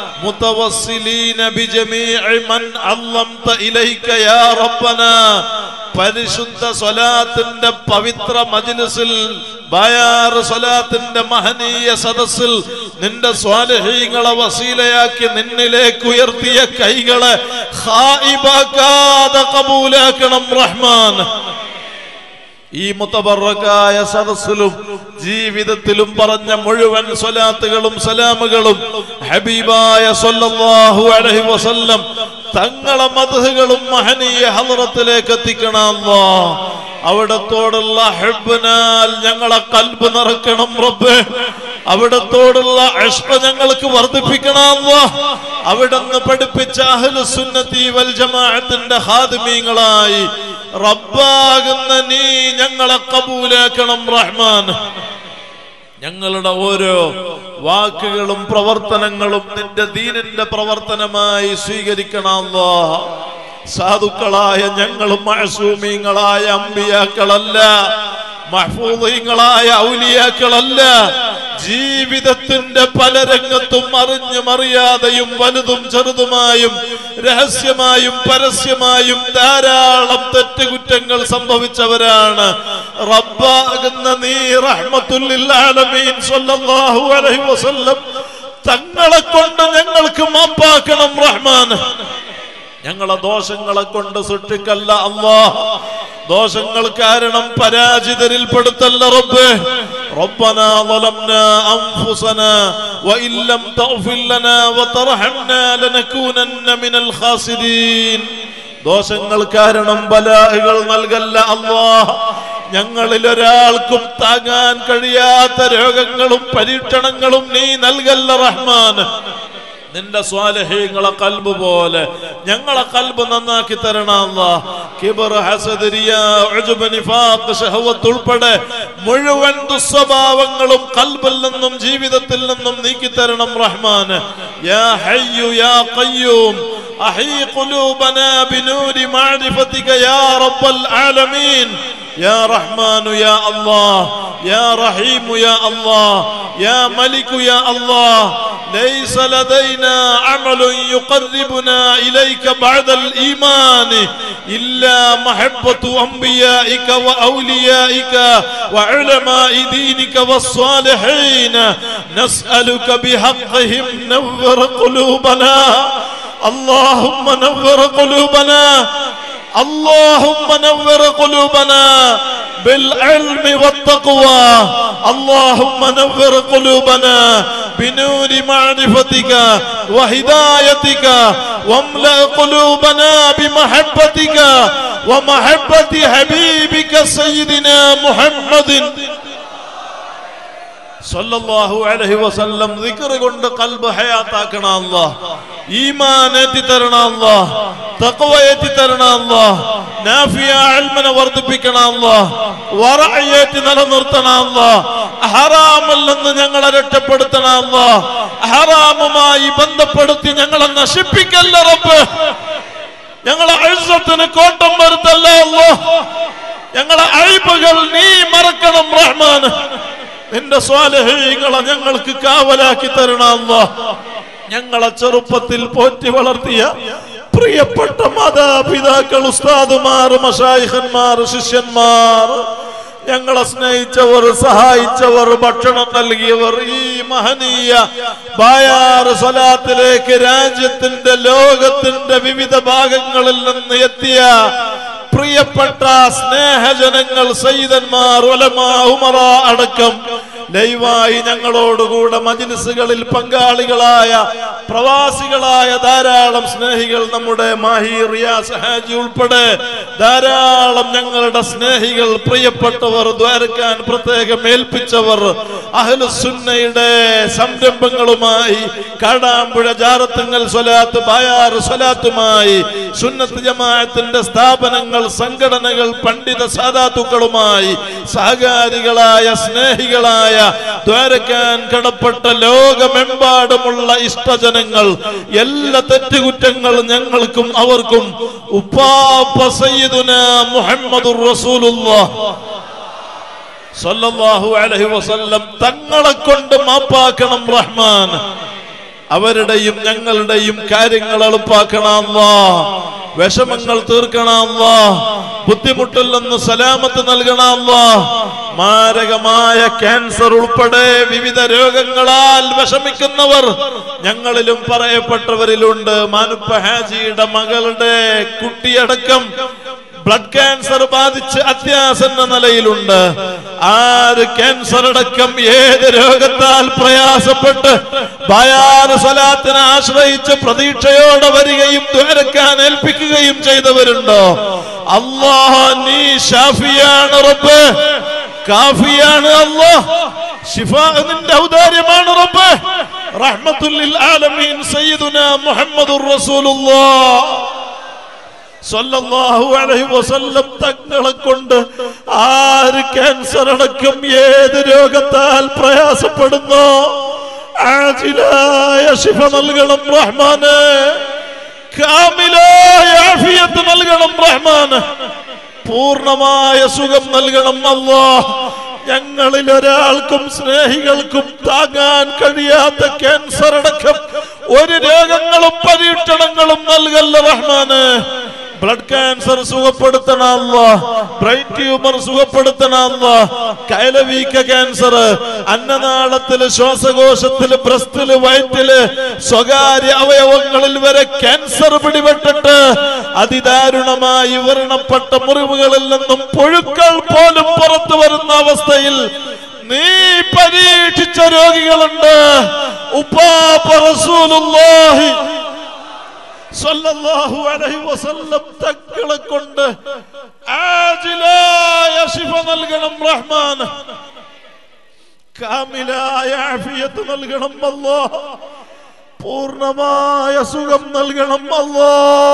متوصلين بجميع من علمت إليك يا ربنا പരിശുദ്ധ സ്വലാത്തിന്റെ പവിത്ര മജ്ലിസിൽ ബയാർ സ്വലാത്തിന്റെ മഹനീയ സദസ്സിൽ നിന്റെ സ്വാലഹീങ്ങളെ വസീലയാക്കി നിന്നിലേക്ക് ഉയർത്തിയ കൈകളെ ഹായിബാക്കാതെ കബൂലാക്കണം റഹ്മാൻ ഈ മുത്തബറക്കായ സദസ്സിലും ജീവിതത്തിലും പറഞ്ഞ മുഴുവൻ സ്വലാത്തുകളും സലാമുകളും ഹബീബായ സല്ലല്ലാഹു അലൈഹി വസല്ലം തങ്ങളെ മധുകളും മഹനീയ ഹലറത്തിലേക്ക് എത്തിക്കണമല്ലോ അവിടത്തോടുള്ള ഹെബിനാൽ ഞങ്ങളെ കൽബ് നിറക്കണം റബ്ബേ അവിടത്തോടുള്ള അഷ്പ ഞങ്ങൾക്ക് വർദ്ധിപ്പിക്കണമല്ലോ അവിടുന്ന് പഠിപ്പിച്ച അഹ്ലുസുന്നത്തി വൽ ജമാഅത്തിന്റെ ഹാദിമീങ്ങളായി റബ്ബാകുന്ന നീ ഞങ്ങളെ കബൂലാക്കണം റഹ്മാൻ ഞങ്ങളുടെ ഓരോ വാക്കുകളും പ്രവർത്തനങ്ങളും നിന്റെ ദീനിന്റെ പ്രവർത്തനമായി സ്വീകരിക്കണമല്ലോ സാധുക്കളായ ഞങ്ങളും മഹസൂമീങ്ങളായ അമ്പിയാക്കളല്ല മഹ്ഫൂദീങ്ങളായ ഔലിയാക്കളല്ല ജീവിതത്തിന്റെ പല രംഗത്തും അറിഞ്ഞും അറിയാതെയും വലുതും ചെറുതുമായും രഹസ്യമായും പരസ്യമായും ധാരാളം തെറ്റുകുറ്റങ്ങൾ സംഭവിച്ചവരാണ് റബ്ബാകുന്ന നീ റഹ്മത്തുല്ലിൽ ആലമീൻ സ്വല്ലല്ലാഹു അലൈഹി വസല്ലം തങ്ങളെ കൊണ്ട് ഞങ്ങൾക്ക് മാപ്പാക്കണം റഹ്മാൻ ഞങ്ങളെ ദോഷങ്ങളെ കൊണ്ട് സൃഷ്ടിക്കല്ല അല്ലാ ദോഷങ്ങൾ കാരണം പരാജിതരിൽ പെടുത്തല്ല റബ്ബേ ربنا ظلمنا أنفسنا وإن لم تغفر لنا وترحمنا لنكونن من الخاسرين ദോഷങ്ങൾ കാരണം ബലാഹുകൾ നൽകല്ല അള്ളാഹ് ഞങ്ങളിൽ ഒരാൾക്കും താങ്ങാൻ കഴിയാത്ത രോഗങ്ങളും പരീക്ഷണങ്ങളും നീ നൽകല്ല റഹ്മാൻ നിന്റെ സ്വാലഹീങ്ങളെ കൽബ് പോലെ ഞങ്ങളെ കൽബ് നന്നാക്കി തരണമല്ല കിബർ ഹസദ് റിയാ ഉജ്ബ് നിഫാഖ് ശഹവത്ത് ഉൾപ്പെടെ മുഴുവൻ ദുസ്വഭാവങ്ങളും കൽബിൽ നിന്നും ജീവിതത്തിൽ നിന്നും നീക്കി തരണം റഹ്മാൻ യാ ഹയ്യു യാ ഖയ്യൂം أحيي قلوبنا بنور معرفتك يا رب العالمين يا رحمن يا الله يا رحيم يا الله يا ملك يا الله ليس لدينا عمل يقربنا إليك بعد الإيمان إلا محبة أنبيائك وأوليائك وعلماء دينك والصالحين نسألك بحقهم نور قلوبنا اللهم نور قلوبنا اللهم نور قلوبنا بالعلم والتقوى اللهم نور قلوبنا بنور معرفتك وهدايتك واملأ قلوبنا بمحبتك ومحبة حبيبك سيدنا محمد സല്ലല്ലാഹു അലൈഹി വസല്ലം ദിക്ർ കൊണ്ട് കൽബ് ഹയാത്താക്കണം അല്ലാഹ് ഈമാൻ ഏറ്റി തരണം അല്ലാഹ് തഖ്വ ഏറ്റി തരണം അല്ലാഹ് നാഫിയ ഇൽമിനെ വർദ്ധിപ്പിക്കണം അല്ലാഹ് വറഅ ഏറ്റി നിലനിർത്തണം അല്ലാഹ് ഹറാമിൽ നിന്ന് ഞങ്ങളെ രക്ഷപ്പെടുത്തണം അല്ലാഹ് ഹറാമുമായി ബന്ധപ്പെടുത്തി ഞങ്ങളെ നശിപ്പിക്കല്ല റബ്ബ് ഞങ്ങളെ അഴുസത്തിന് കോട്ടം വരുത്തല്ല അല്ലാഹ് ഞങ്ങളെ അഴിബുകൾ നീ മറക്കണം റഹ്മാൻ നിന്റെ സ്വാലഹീങ്ങളെ ഞങ്ങൾക്ക് കാവലാക്കി തരണം അല്ലാ ഞങ്ങളെ ചെറുപ്പത്തിൽ പോറ്റി വളർത്തിയ പ്രിയപ്പെട്ട മാതാപിതാക്കൾ ഉസ്താദുമാർ മഷായിഖന്മാർ ശിഷ്യന്മാർ ഞങ്ങളെ സ്നേഹിച്ചവർ സഹായിച്ചവർ ഭക്ഷണം നൽകിയവർ ഈ മഹനീയ ബായാറ് സ്വലാത്തിലേക്ക് രാജ്യത്തിന്റെ ലോകത്തിന്റെ വിവിധ ഭാഗങ്ങളിൽ നിന്ന് എത്തിയ പ്രിയപ്പെട്ട സ്നേഹജനങ്ങൾ സയ്യിദന്മാർ ഉലമാ ഉമറ അടക്കം ലൈവായി ഞങ്ങളോടുകൂടെ മജിലിസുകളിൽ പങ്കാളികളായ പ്രവാസികളായ ധാരാളം സ്നേഹികൾ നമ്മുടെ മാഹി റിയാസ് ഹാജി ഉൾപ്പെടെ ധാരാളം ഞങ്ങളുടെ സ്നേഹികൾ പ്രിയപ്പെട്ടവർ ദ്വാരക്കാൻ പ്രത്യേകം ഏൽപ്പിച്ചവർ അഹ്ലുസുന്നയുടെ സംരംഭങ്ങളുമായി കാടാമ്പുഴ ജാറത്തുങ്ങൽ സ്വലാത്ത് ബായാറ് സ്വലാത്തുമായി സുന്നത്ത് ജമാഅത്തിന്റെ സ്ഥാപനങ്ങൾ സംഘടനകൾ പണ്ഡിത സാധാത്തുക്കളുമായി സഹകാരികളായ സ്നേഹികളായ ദ്വാരക്കാൻ കടപ്പെട്ട ലോകമെമ്പാടുമുള്ള ഇഷ്ടജനങ്ങൾ എല്ലാ തെറ്റുകുറ്റങ്ങൾ ഞങ്ങൾക്കും അവർക്കും ഉപ്പാപ്പ സയ്യിദുന മുഹമ്മദുർ റസൂലുള്ളാഹ് സല്ലല്ലാഹു അലൈഹി വസല്ലം തങ്ങളെ കൊണ്ട് മാപ്പാക്കണം റഹ്മാൻ അവരുടെയും ഞങ്ങളുടെയും കാര്യങ്ങൾ എളുപ്പാക്കണമല്ലാ വിഷമങ്ങൾ തീർക്കണമല്ലാ ബുദ്ധിമുട്ടിൽ നിന്ന് സലാമത്ത് നൽകണമല്ലാ മാരകമായ ക്യാൻസർ ഉൾപ്പെടെ വിവിധ രോഗങ്ങളാൽ വിഷമിക്കുന്നവർ ഞങ്ങളിലും പറയപ്പെട്ടവരിലുണ്ട് മാനുപ്പ ഹാജിയുടെ മകളുടെ കുട്ടിയടക്കം ബ്ലഡ് ക്യാൻസർ ബാധിച്ച് അത്യാസന്ന നിലയിലുണ്ട് ആര് ക്യാൻസർ അടക്കം ഏത് രോഗത്താൽ പ്രയാസപ്പെട്ട് ബയാറ് സ്വലാത്തിനെ ആശ്രയിച്ച് പ്രതീക്ഷയോടെ വരികയും ദ്വാരക്കാൻ ഏൽപ്പിക്കുകയും ചെയ്തവരുണ്ടോ അള്ളാഹ് നീ ഷാഫിയാണ് റബ്ബ് കാഫിയാണ് അള്ളാഹ് ഷിഫ നിന്റെ ഔദാര്യമാണ് റബ്ബ് റഹ്മത്തുല്ലിൽ ആലമീൻ സയ്യിദുന മുഹമ്മദുർ റസൂലുള്ളാഹ് സല്ലല്ലാഹു അലൈഹി വസല്ലം തങ്ങളെ കൊണ്ട് ആര് ക്യാൻസർ അടക്കം ഏത് രോഗത്താൽ പ്രയാസപ്പെടുന്നു ആജിലായ ശിഫ നൽകണം റഹ്മാന് കാമിലായ ആഫിയത്ത് നൽകണം റഹ്മാന് പൂർണ്ണമായ സുഖം നൽകണം അല്ലാ ഞങ്ങളിൽ ഒരാൾക്കും സ്നേഹികൾക്കും താങ്ങാൻ കഴിയാത്ത ക്യാൻസർ അടക്കം ഒരു രോഗങ്ങളും പരീക്ഷണങ്ങളും നൽകല്ല റഹ്മാന് ബ്ലഡ് ക്യാൻസർ സുഖപ്പെടുത്തണമല്ല ബ്രെയിൻ ട്യൂമർ സുഖപ്പെടുത്തണമല്ല കൈലവീക്ക ക്യാൻസർ അന്നനാളത്തില് ശ്വാസകോശത്തില് ബ്രസ്റ്റില് വയറ്റില് സ്വകാര്യ അവയവങ്ങളിൽ വരെ ക്യാൻസർ പിടിപെട്ടിട്ട് അതിദാരുണമായി വർണ്ണപ്പെട്ട മുറിവുകളിൽ നിന്നും പുഴുക്കൾ പോലും പുറത്തു വരുന്ന അവസ്ഥയിൽ നീ പരീക്ഷിച്ച രോഗികളുണ്ട് ഉപ്പാപ്പ റസൂലുള്ളാഹി സല്ലല്ലാഹു അലൈഹി വസല്ലം തങ്ങളെ കൊണ്ട് ആജിലായ ശിഫ നൽകണം റഹ്മാൻ കാമിലായ ആഫിയത്ത് നൽകണം അല്ലാ പൂർണ്ണമായ സുഖം നൽകണം അല്ലാ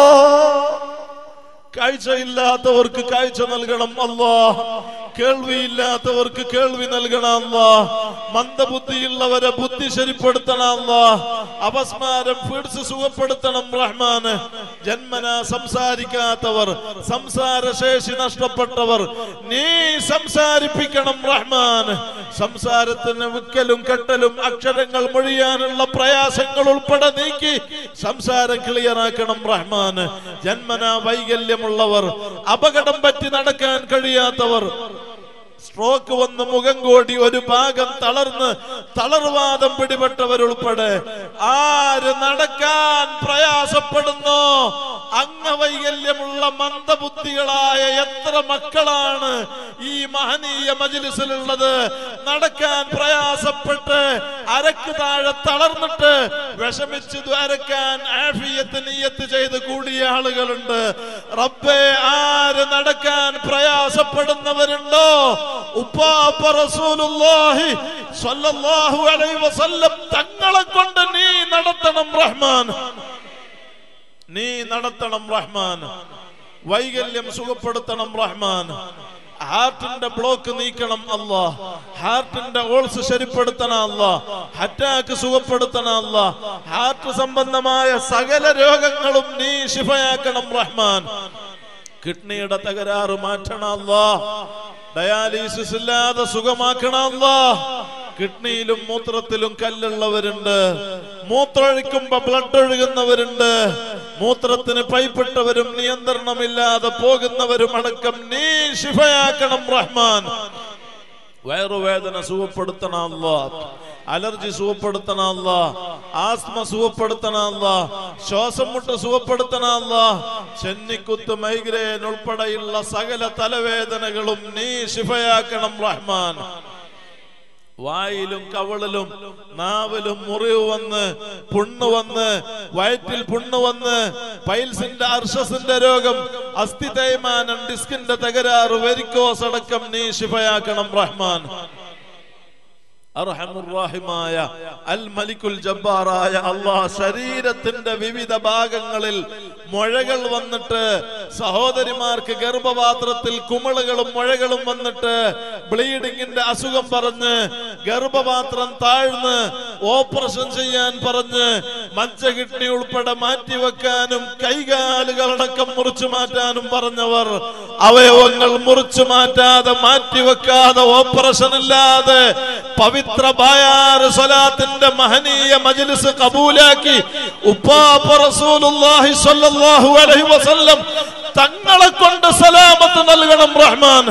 കാഴ്ചയില്ലാത്തവർക്ക് കാഴ്ച നൽകണം അല്ലാ കേൾവിയില്ലാത്തവർക്ക് കേൾവി നൽകണം അല്ലാ മന്ദബുദ്ധിയുള്ളവരെ ബുദ്ധി ശരിപ്പെടുത്തണം അല്ലാ അപസ്മാരം ഫീഡ്സ് സുഖപ്പെടുത്തണം റഹ്മാന് ജന്മന സംസാരിക്കാത്തവർ സംസാരശേഷി നഷ്ടപ്പെട്ടവർ നീ സംസാരിപ്പിക്കണം റഹ്മാൻ സംസാരത്തിന് വിക്കലും കെട്ടലും അക്ഷരങ്ങൾ മൊഴിയാനുള്ള പ്രയാസങ്ങൾ ഉൾപ്പെടെ നീക്കി സംസാരം ക്ലിയർ ആക്കണം റഹ്മാൻ ജന്മന വൈകല്യമുള്ളവർ അപകടം പറ്റി നടക്കാൻ കഴിയാത്തവർ സ്ട്രോക്ക് വന്ന് മുഖം കോടി ഒരു ഭാഗം തളർന്ന് തളർവാദം പിടിപെട്ടവരുൾപ്പെടെ ആര് നടക്കാൻ പ്രയാസപ്പെടുന്നു അംഗവൈകല്യമുള്ള മന്ദബുദ്ധികളായ എത്ര മക്കളാണ് ഈ മഹനീയ മജിലിസിലുള്ളത് നടക്കാൻ പ്രയാസപ്പെട്ട് അരക്ക് താഴെ തളർന്നിട്ട് വിഷമിച്ച് ദ്വാരക്കാൻ ആഫിയത്ത് നീയത്ത് ചെയ്ത് കൂടിയ ആളുകളുണ്ട് റബ്ബെ ആര് നടക്കാൻ പ്രയാസപ്പെടുന്നവരുണ്ടോ ഉപ്പാപ്പ റസൂലുള്ളാഹി സ്വല്ലല്ലാഹു അലൈഹി വസല്ലം തങ്ങളെ കൊണ്ട് നീ നടത്തണം റഹ്മാൻ നീ നടത്തണം റഹ്മാൻ വൈകല്യം സുഖപ്പെടുത്തണം റഹ്മാൻ ഹാർട്ടിന്റെ ബ്ലോക്ക് നീക്കണം അല്ലാ ഹാർട്ടിന്റെ ഓൾസ് ശരിപ്പെടുത്തണം അല്ലാ അറ്റാക്ക് സുഖപ്പെടുത്തണം അല്ലാ ഹാർട്ട് സംബന്ധമായ സകല രോഗങ്ങളും നീ ശിഫയാക്കണം റഹ്മാൻ കിഡ്നിയുടെ തകരാറ് മാറ്റണം അല്ലാ ഡയാലിസിസ് ഇല്ലാതെ സുഖമാക്കണം അല്ലാ കിഡ്നിയിലും മൂത്രത്തിലും കല്ലുള്ളവരുണ്ട് മൂത്രമൊഴിക്കുമ്പോ ബ്ലഡ് ഒഴുകുന്നവരുണ്ട് മൂത്രത്തിന് പൈപ്പിട്ടവരും നിയന്ത്രണമില്ലാതെ പോകുന്നവരും അടക്കം നീ ശിഫയാക്കണം റഹ്മാൻ വയറുവേദന സുഖപ്പെടുത്തണ അല്ലാ അലർജി സുഖപ്പെടുത്തണ അല്ലാ ആസ്മ സുഖപ്പെടുത്തണ അല്ലാ ശ്വാസം മുട്ട് സുഖപ്പെടുത്തണ അല്ലാ ചെന്നിക്കുത്ത് മൈഗ്രെയിൻ ഉൾപ്പെടെയുള്ള സകല തലവേദനകളും നീ ശിഫയാക്കണം റഹ്മാൻ വായിലും കവളിലും നാവിലും മുറിവ് വന്ന് പുണ്ണ് വന്ന് വയറ്റിൽ പുണ്ണ് വന്ന് പൈൽസിന്റെ അർഷസിന്റെ രോഗം അസ്ഥി തേയ്മാനം ഡിസ്കിന്റെ തകരാറ് വെരിക്കോസ് അടക്കം നീ ശിഫയാക്കണം റഹ്മാൻ അർഹമുറാഹിമായ അൽ മലിക്കുൽ ജബ്ബാറായ അള്ളാഹ് ശരീരത്തിന്റെ വിവിധ ഭാഗങ്ങളിൽ മുഴകൾ വന്നിട്ട് സഹോദരിമാർക്ക് ഗർഭപാത്രത്തിൽ കുമിളുകളും മുഴകളും വന്നിട്ട് ബ്ലീഡിങ്ങിന്റെ അസുഖം പറഞ്ഞ് ഗർഭപാത്രം താഴ്ന്ന് ഓപ്പറേഷൻ ചെയ്യാൻ പറഞ്ഞ് മജ്ജ കിഡ്നി ഉൾപ്പെടെ മാറ്റിവെക്കാനും കൈകാലുകളടക്കം മുറിച്ചു മാറ്റാനും പറഞ്ഞവർ അവയവങ്ങൾ മുറിച്ചു മാറ്റാതെ മാറ്റിവെക്കാതെ ഓപ്പറേഷൻ ഇല്ലാതെ പവിത്ര ബായാറ് സ്വലാത്തിന്റെ മഹനീയ മജ്ലിസ് കബൂലാക്കി ഉപ്പാപ്പ റസൂലുള്ളാഹി സ്വല്ലല്ലാഹു അലൈഹി വസല്ലം തങ്ങളെ കൊണ്ട് സലാമത്ത് നൽകണം റഹ്മാൻ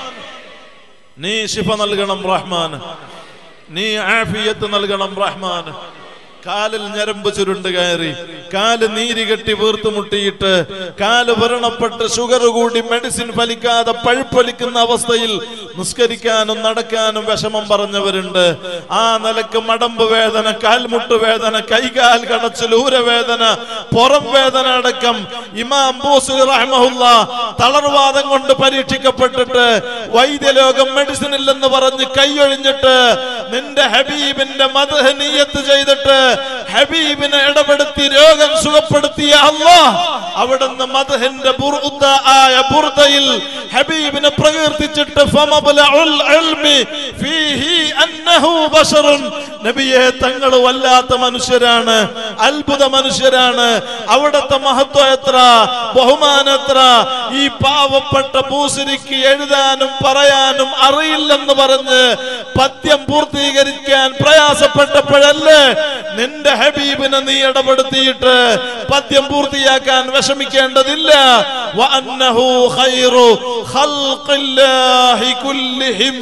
നീ ശിഫ നൽകണം റഹ്മാൻ നീ ആഫിയത്ത് നൽകണം റഹ്മാൻ കാലിൽ ഞരമ്പ് ചുരുണ്ട് കയറി കാല് നീര് കെട്ടി വീർത്തുമുട്ടിയിട്ട് കാല് വ്രണപ്പെട്ട് ഷുഗർ കൂടി മെഡിസിൻ ഫലിക്കാതെ പഴുപ്പൊലിക്കുന്ന അവസ്ഥയിൽ നിസ്കരിക്കാനും നടക്കാനും വിഷമം പറഞ്ഞവരുണ്ട് ആ നിലക്ക് മടമ്പ് വേദന കാൽമുട്ട് വേദന കൈകാൽ കടച്ചിൽ ഊരവേദന പുറം വേദന അടക്കം ഇമാം ബൂസ് റഹ്മഹുല്ല തളർവാദം കൊണ്ട് പരീക്ഷിക്കപ്പെട്ടിട്ട് വൈദ്യലോകം മെഡിസിൻ ഇല്ലെന്ന് പറഞ്ഞ് കൈയൊഴിഞ്ഞിട്ട് നിന്റെ ഹബീബിന്റെ മതഹനീയത്ത് ചെയ്തിട്ട് ഹബീബിനെ ഇടപെടുത്തി രോഗം സുഖപ്പെടുത്തിയ അള്ളാഹ് അവിടുന്ന് മദഹിന്റെ ബുർദ ആയ ബുർദയിൽ ഹബീബിനെ പ്രകീർത്തിച്ചിട്ട് ഫമബ്ലഉൽ ഇൽമി ഫീഹി അന്നഹു ബശറുൻ നബിയെ തങ്ങൾ വല്ലാത്ത മനുഷ്യരാണ് അത്ഭുത മനുഷ്യരാണ് അവിടുത്തെ മഹത്വം എത്ര ബഹുമാനം എത്ര ഈ പാവപ്പെട്ട പൂസിരിക്ക് എഴുതാനും പറയാനും അറിയില്ലെന്ന് പറഞ്ഞ് പദ്യം പൂർത്തീകരിക്കാൻ പ്രയാസപ്പെട്ടപ്പോഴല്ലേ നിന്റെ ഹബീബിനെ നീ ഇടപെടുത്തിയിട്ട് പദ്യം പൂർത്തിയാക്കാൻ വിഷമിക്കേണ്ടതില്ല വഅന്നഹു ഖൈറു ഖൽഖില്ലാഹി കുല്ലിഹിം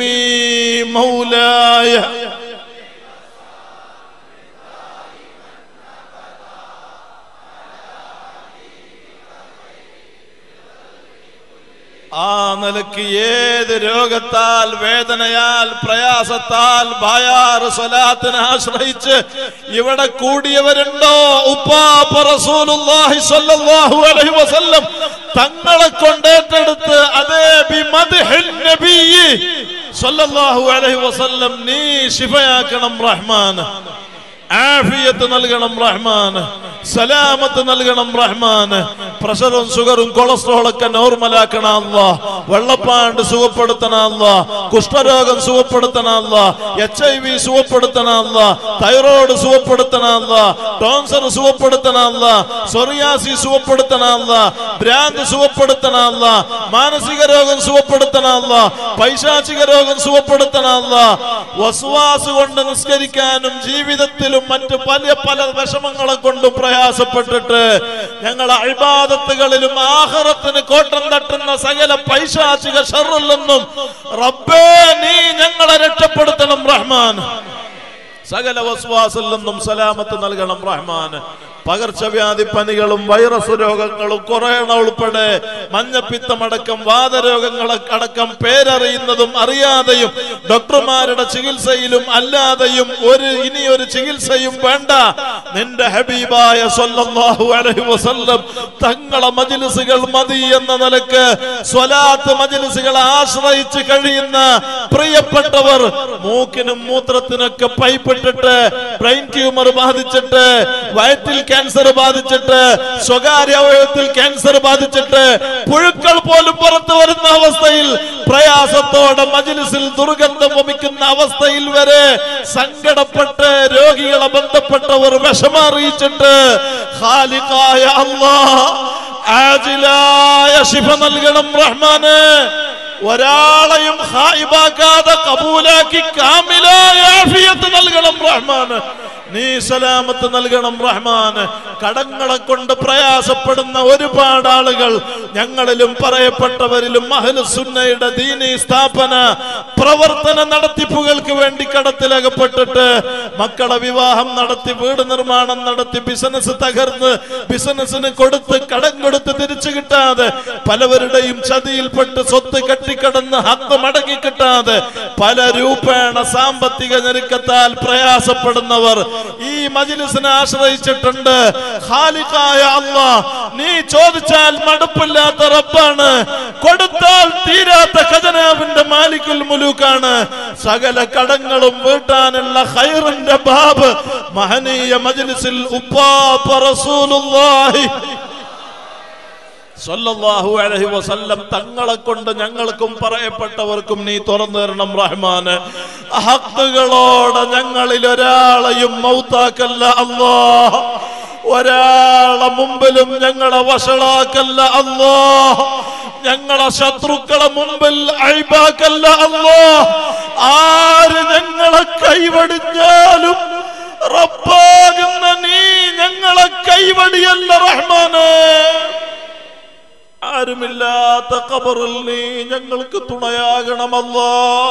മൗലായ ആ നിലക്ക് ഏത് രോഗത്താൽ വേദനയാൽ പ്രയാസത്താൽ ബായാറ് സ്വലാത്തിനെ ആശ്രയിച്ച് ഇവിടെ കൂടിയവരുണ്ടോ ഉപ്പാപ്പ റസൂലുള്ളാഹി സ്വല്ലല്ലാഹു അലൈഹി വസല്ലം തങ്ങളെ കൊണ്ടേറ്റെടുത്ത് അതേ ബിമദ്ഹിൻ നബിയ്യി സ്വല്ലല്ലാഹു അലൈഹി വസല്ലം നീ ശിഫയാക്കണം റഹ്മാൻ ആഫിയത്ത് നൽകണം റഹ്മാൻ സലാമത്ത് നൽകണം റഹ്മാൻ പ്രഷറും ഷുഗറും കൊളസ്ട്രോൾ ഒക്കെ നോർമലാക്കണ അല്ല വെള്ളപ്പാണ്ട് സുഖപ്പെടുത്തണ അല്ല കുഷ്ഠരോഗം സുഖപ്പെടുത്തണ അല്ല എച്ച് ഐ വി സുഖപ്പെടുത്തണ അല്ല തൈറോയ്ഡ് സുഖപ്പെടുത്തണ അല്ല ടോൺസർ സുഖപ്പെടുത്തണ അല്ല സൊറിയാസി സുഖപ്പെടുത്തണ അല്ല ഭ്രാന്ത് സുഖപ്പെടുത്തണ അല്ല മാനസിക രോഗം സുഖപ്പെടുത്തണ അല്ല പൈശാചിക രോഗം സുഖപ്പെടുത്തണ അല്ല വസുവാസ് കൊണ്ട് നിസ്കരിക്കാനും ജീവിതത്തിലും മറ്റു പല പല വിഷമങ്ങളെ കൊണ്ടും പ്രയാസപ്പെട്ടിട്ട് ഞങ്ങൾ അഴിബാദത്തുകളിലും ആഹറത്തിന് കോട്ടം തട്ടുന്ന സകല പൈശാചിക ഷറിൽ നിന്നും റബ്ബേ നീ ഞങ്ങളെ രക്ഷപ്പെടുത്തണം റഹ്മാൻ സകല വസ്വാസിൽ നിന്നും സലാമത്ത് നൽകണം റഹ്മാൻ പകർച്ചവ്യാധി പനികളും വൈറസ് രോഗങ്ങളും കൊറോണ ഉൾപ്പെടെ മഞ്ഞപ്പിത്തമടക്കം വാദരോഗങ്ങളെ അടക്കം പേരറിയുന്നതും അറിയാതെയും ഡോക്ടർമാരുടെ ചികിത്സയിലും അല്ലാതെയും ഒരു ഇനി ഒരു ചികിത്സയും വേണ്ട നിന്റെ ഹബീബായ സ്വല്ലല്ലാഹു അലൈഹി വസല്ലം തങ്ങളെ മജിലിസുകൾ മതി എന്ന നിലക്ക് സ്വലാത്ത് മജിലിസുകളെ ആശ്രയിച്ച് കഴിയുന്ന പ്രിയപ്പെട്ടവർ മൂക്കിനും മൂത്രത്തിനൊക്കെ പൈപ്പിട്ടിട്ട് ബ്രെയിൻ ട്യൂമർ ബാധിച്ചിട്ട് വയറ്റിൽ ക്യാൻസർ ബാധിച്ചിട്ട് സ്വകാര്യ അവയവത്തിൽ ക്യാൻസർ ബാധിച്ചിട്ട് പുഴുക്കൾ പോലും പുറത്തു വരുന്ന അവസ്ഥയിൽ പ്രയാസത്തോടെ മജിലിസിൽ ദുർഗന്ധം വമിക്കുന്ന അവസ്ഥയിൽ വരെ സങ്കടപ്പെട്ട് രോഗികളെ ബന്ധപ്പെട്ടവർ വിഷമറിയിച്ചിട്ട് ഖാലിഖായ അല്ലാഹ് ആജിലായ ശിഫ നൽകണം റഹ്മാന് ഒരാളെയും ഹായിബാക്കാതെ കബൂലാക്കി കാമിലായ ആഫിയത്ത് നൽകണം റഹ്മാന് നീ സലാമത്ത് നൽകണം റഹ്മാൻ കടങ്ങളെ കൊണ്ട് പ്രയാസപ്പെടുന്ന ഒരുപാട് ആളുകൾ ഞങ്ങളിലും പറയപ്പെട്ടവരിലും സുന്നയുടെ ദീനി സ്ഥാപന പ്രവർത്തന നടത്തിപ്പുകൾക്ക് വേണ്ടി കടത്തിലകപ്പെട്ടിട്ട് മക്കളെ വിവാഹം നടത്തി വീട് നിർമ്മാണം നടത്തി ബിസിനസ് തകർന്ന് ബിസിനസ്സിന് കൊടുത്ത് കടം കൊടുത്ത് തിരിച്ചു കിട്ടാതെ പലവരുടെയും ചതിയിൽപ്പെട്ട് സ്വത്ത് കെട്ടിക്കടന്ന് ഹത്ത് മടങ്ങി കിട്ടാതെ പല രൂപേണ സാമ്പത്തിക ഞെരുക്കത്താൽ പ്രയാസപ്പെടുന്നവർ ഈ മജിലിസിനെ ആശ്രയിച്ചിട്ടുണ്ട് ഖാലിഖായ അല്ലാ നീ ചോദിച്ചാൽ മടുപ്പില്ലാത്ത റബ്ബാണ് കൊടുത്താൽ തീരാത്ത ഖജനാവിന്റെ മാലിക്കുൽ മുലൂക്കാണ് സകല കടങ്ങളും വീട്ടാനുള്ള ഖൈറിന്റെ ബാബ് മഹനീയ മജ്ലിസിൽ ഉപ്പാപ്പ റസൂലുള്ളാഹി സല്ലല്ലാഹു അലൈഹി വസല്ലം തങ്ങളെ കൊണ്ട് ഞങ്ങൾക്കും പറയപ്പെട്ടവർക്കും നീ തുറന്നു തരണം റഹ്മാന് ഹക്കുകളോടെ ഞങ്ങളിൽ ഒരാളെയും മൗത്താക്കല്ല അല്ലാ ഒരാളെ മുമ്പിലും ഞങ്ങളെ വഷളാക്കല്ല അല്ലാ ഞങ്ങളെ ശത്രുക്കളെ മുമ്പിൽ അഴിബാക്കല്ല അല്ലാ ആര് ഞങ്ങളെ കൈവടിഞ്ഞാലും റബ്ബാകുന്ന നീ ഞങ്ങളെ കൈവടിയല്ല റഹ്മാനേ ആരുമില്ലാത്ത കബറിൽ നീ ഞങ്ങൾക്ക് തുണയാകണമല്ലോ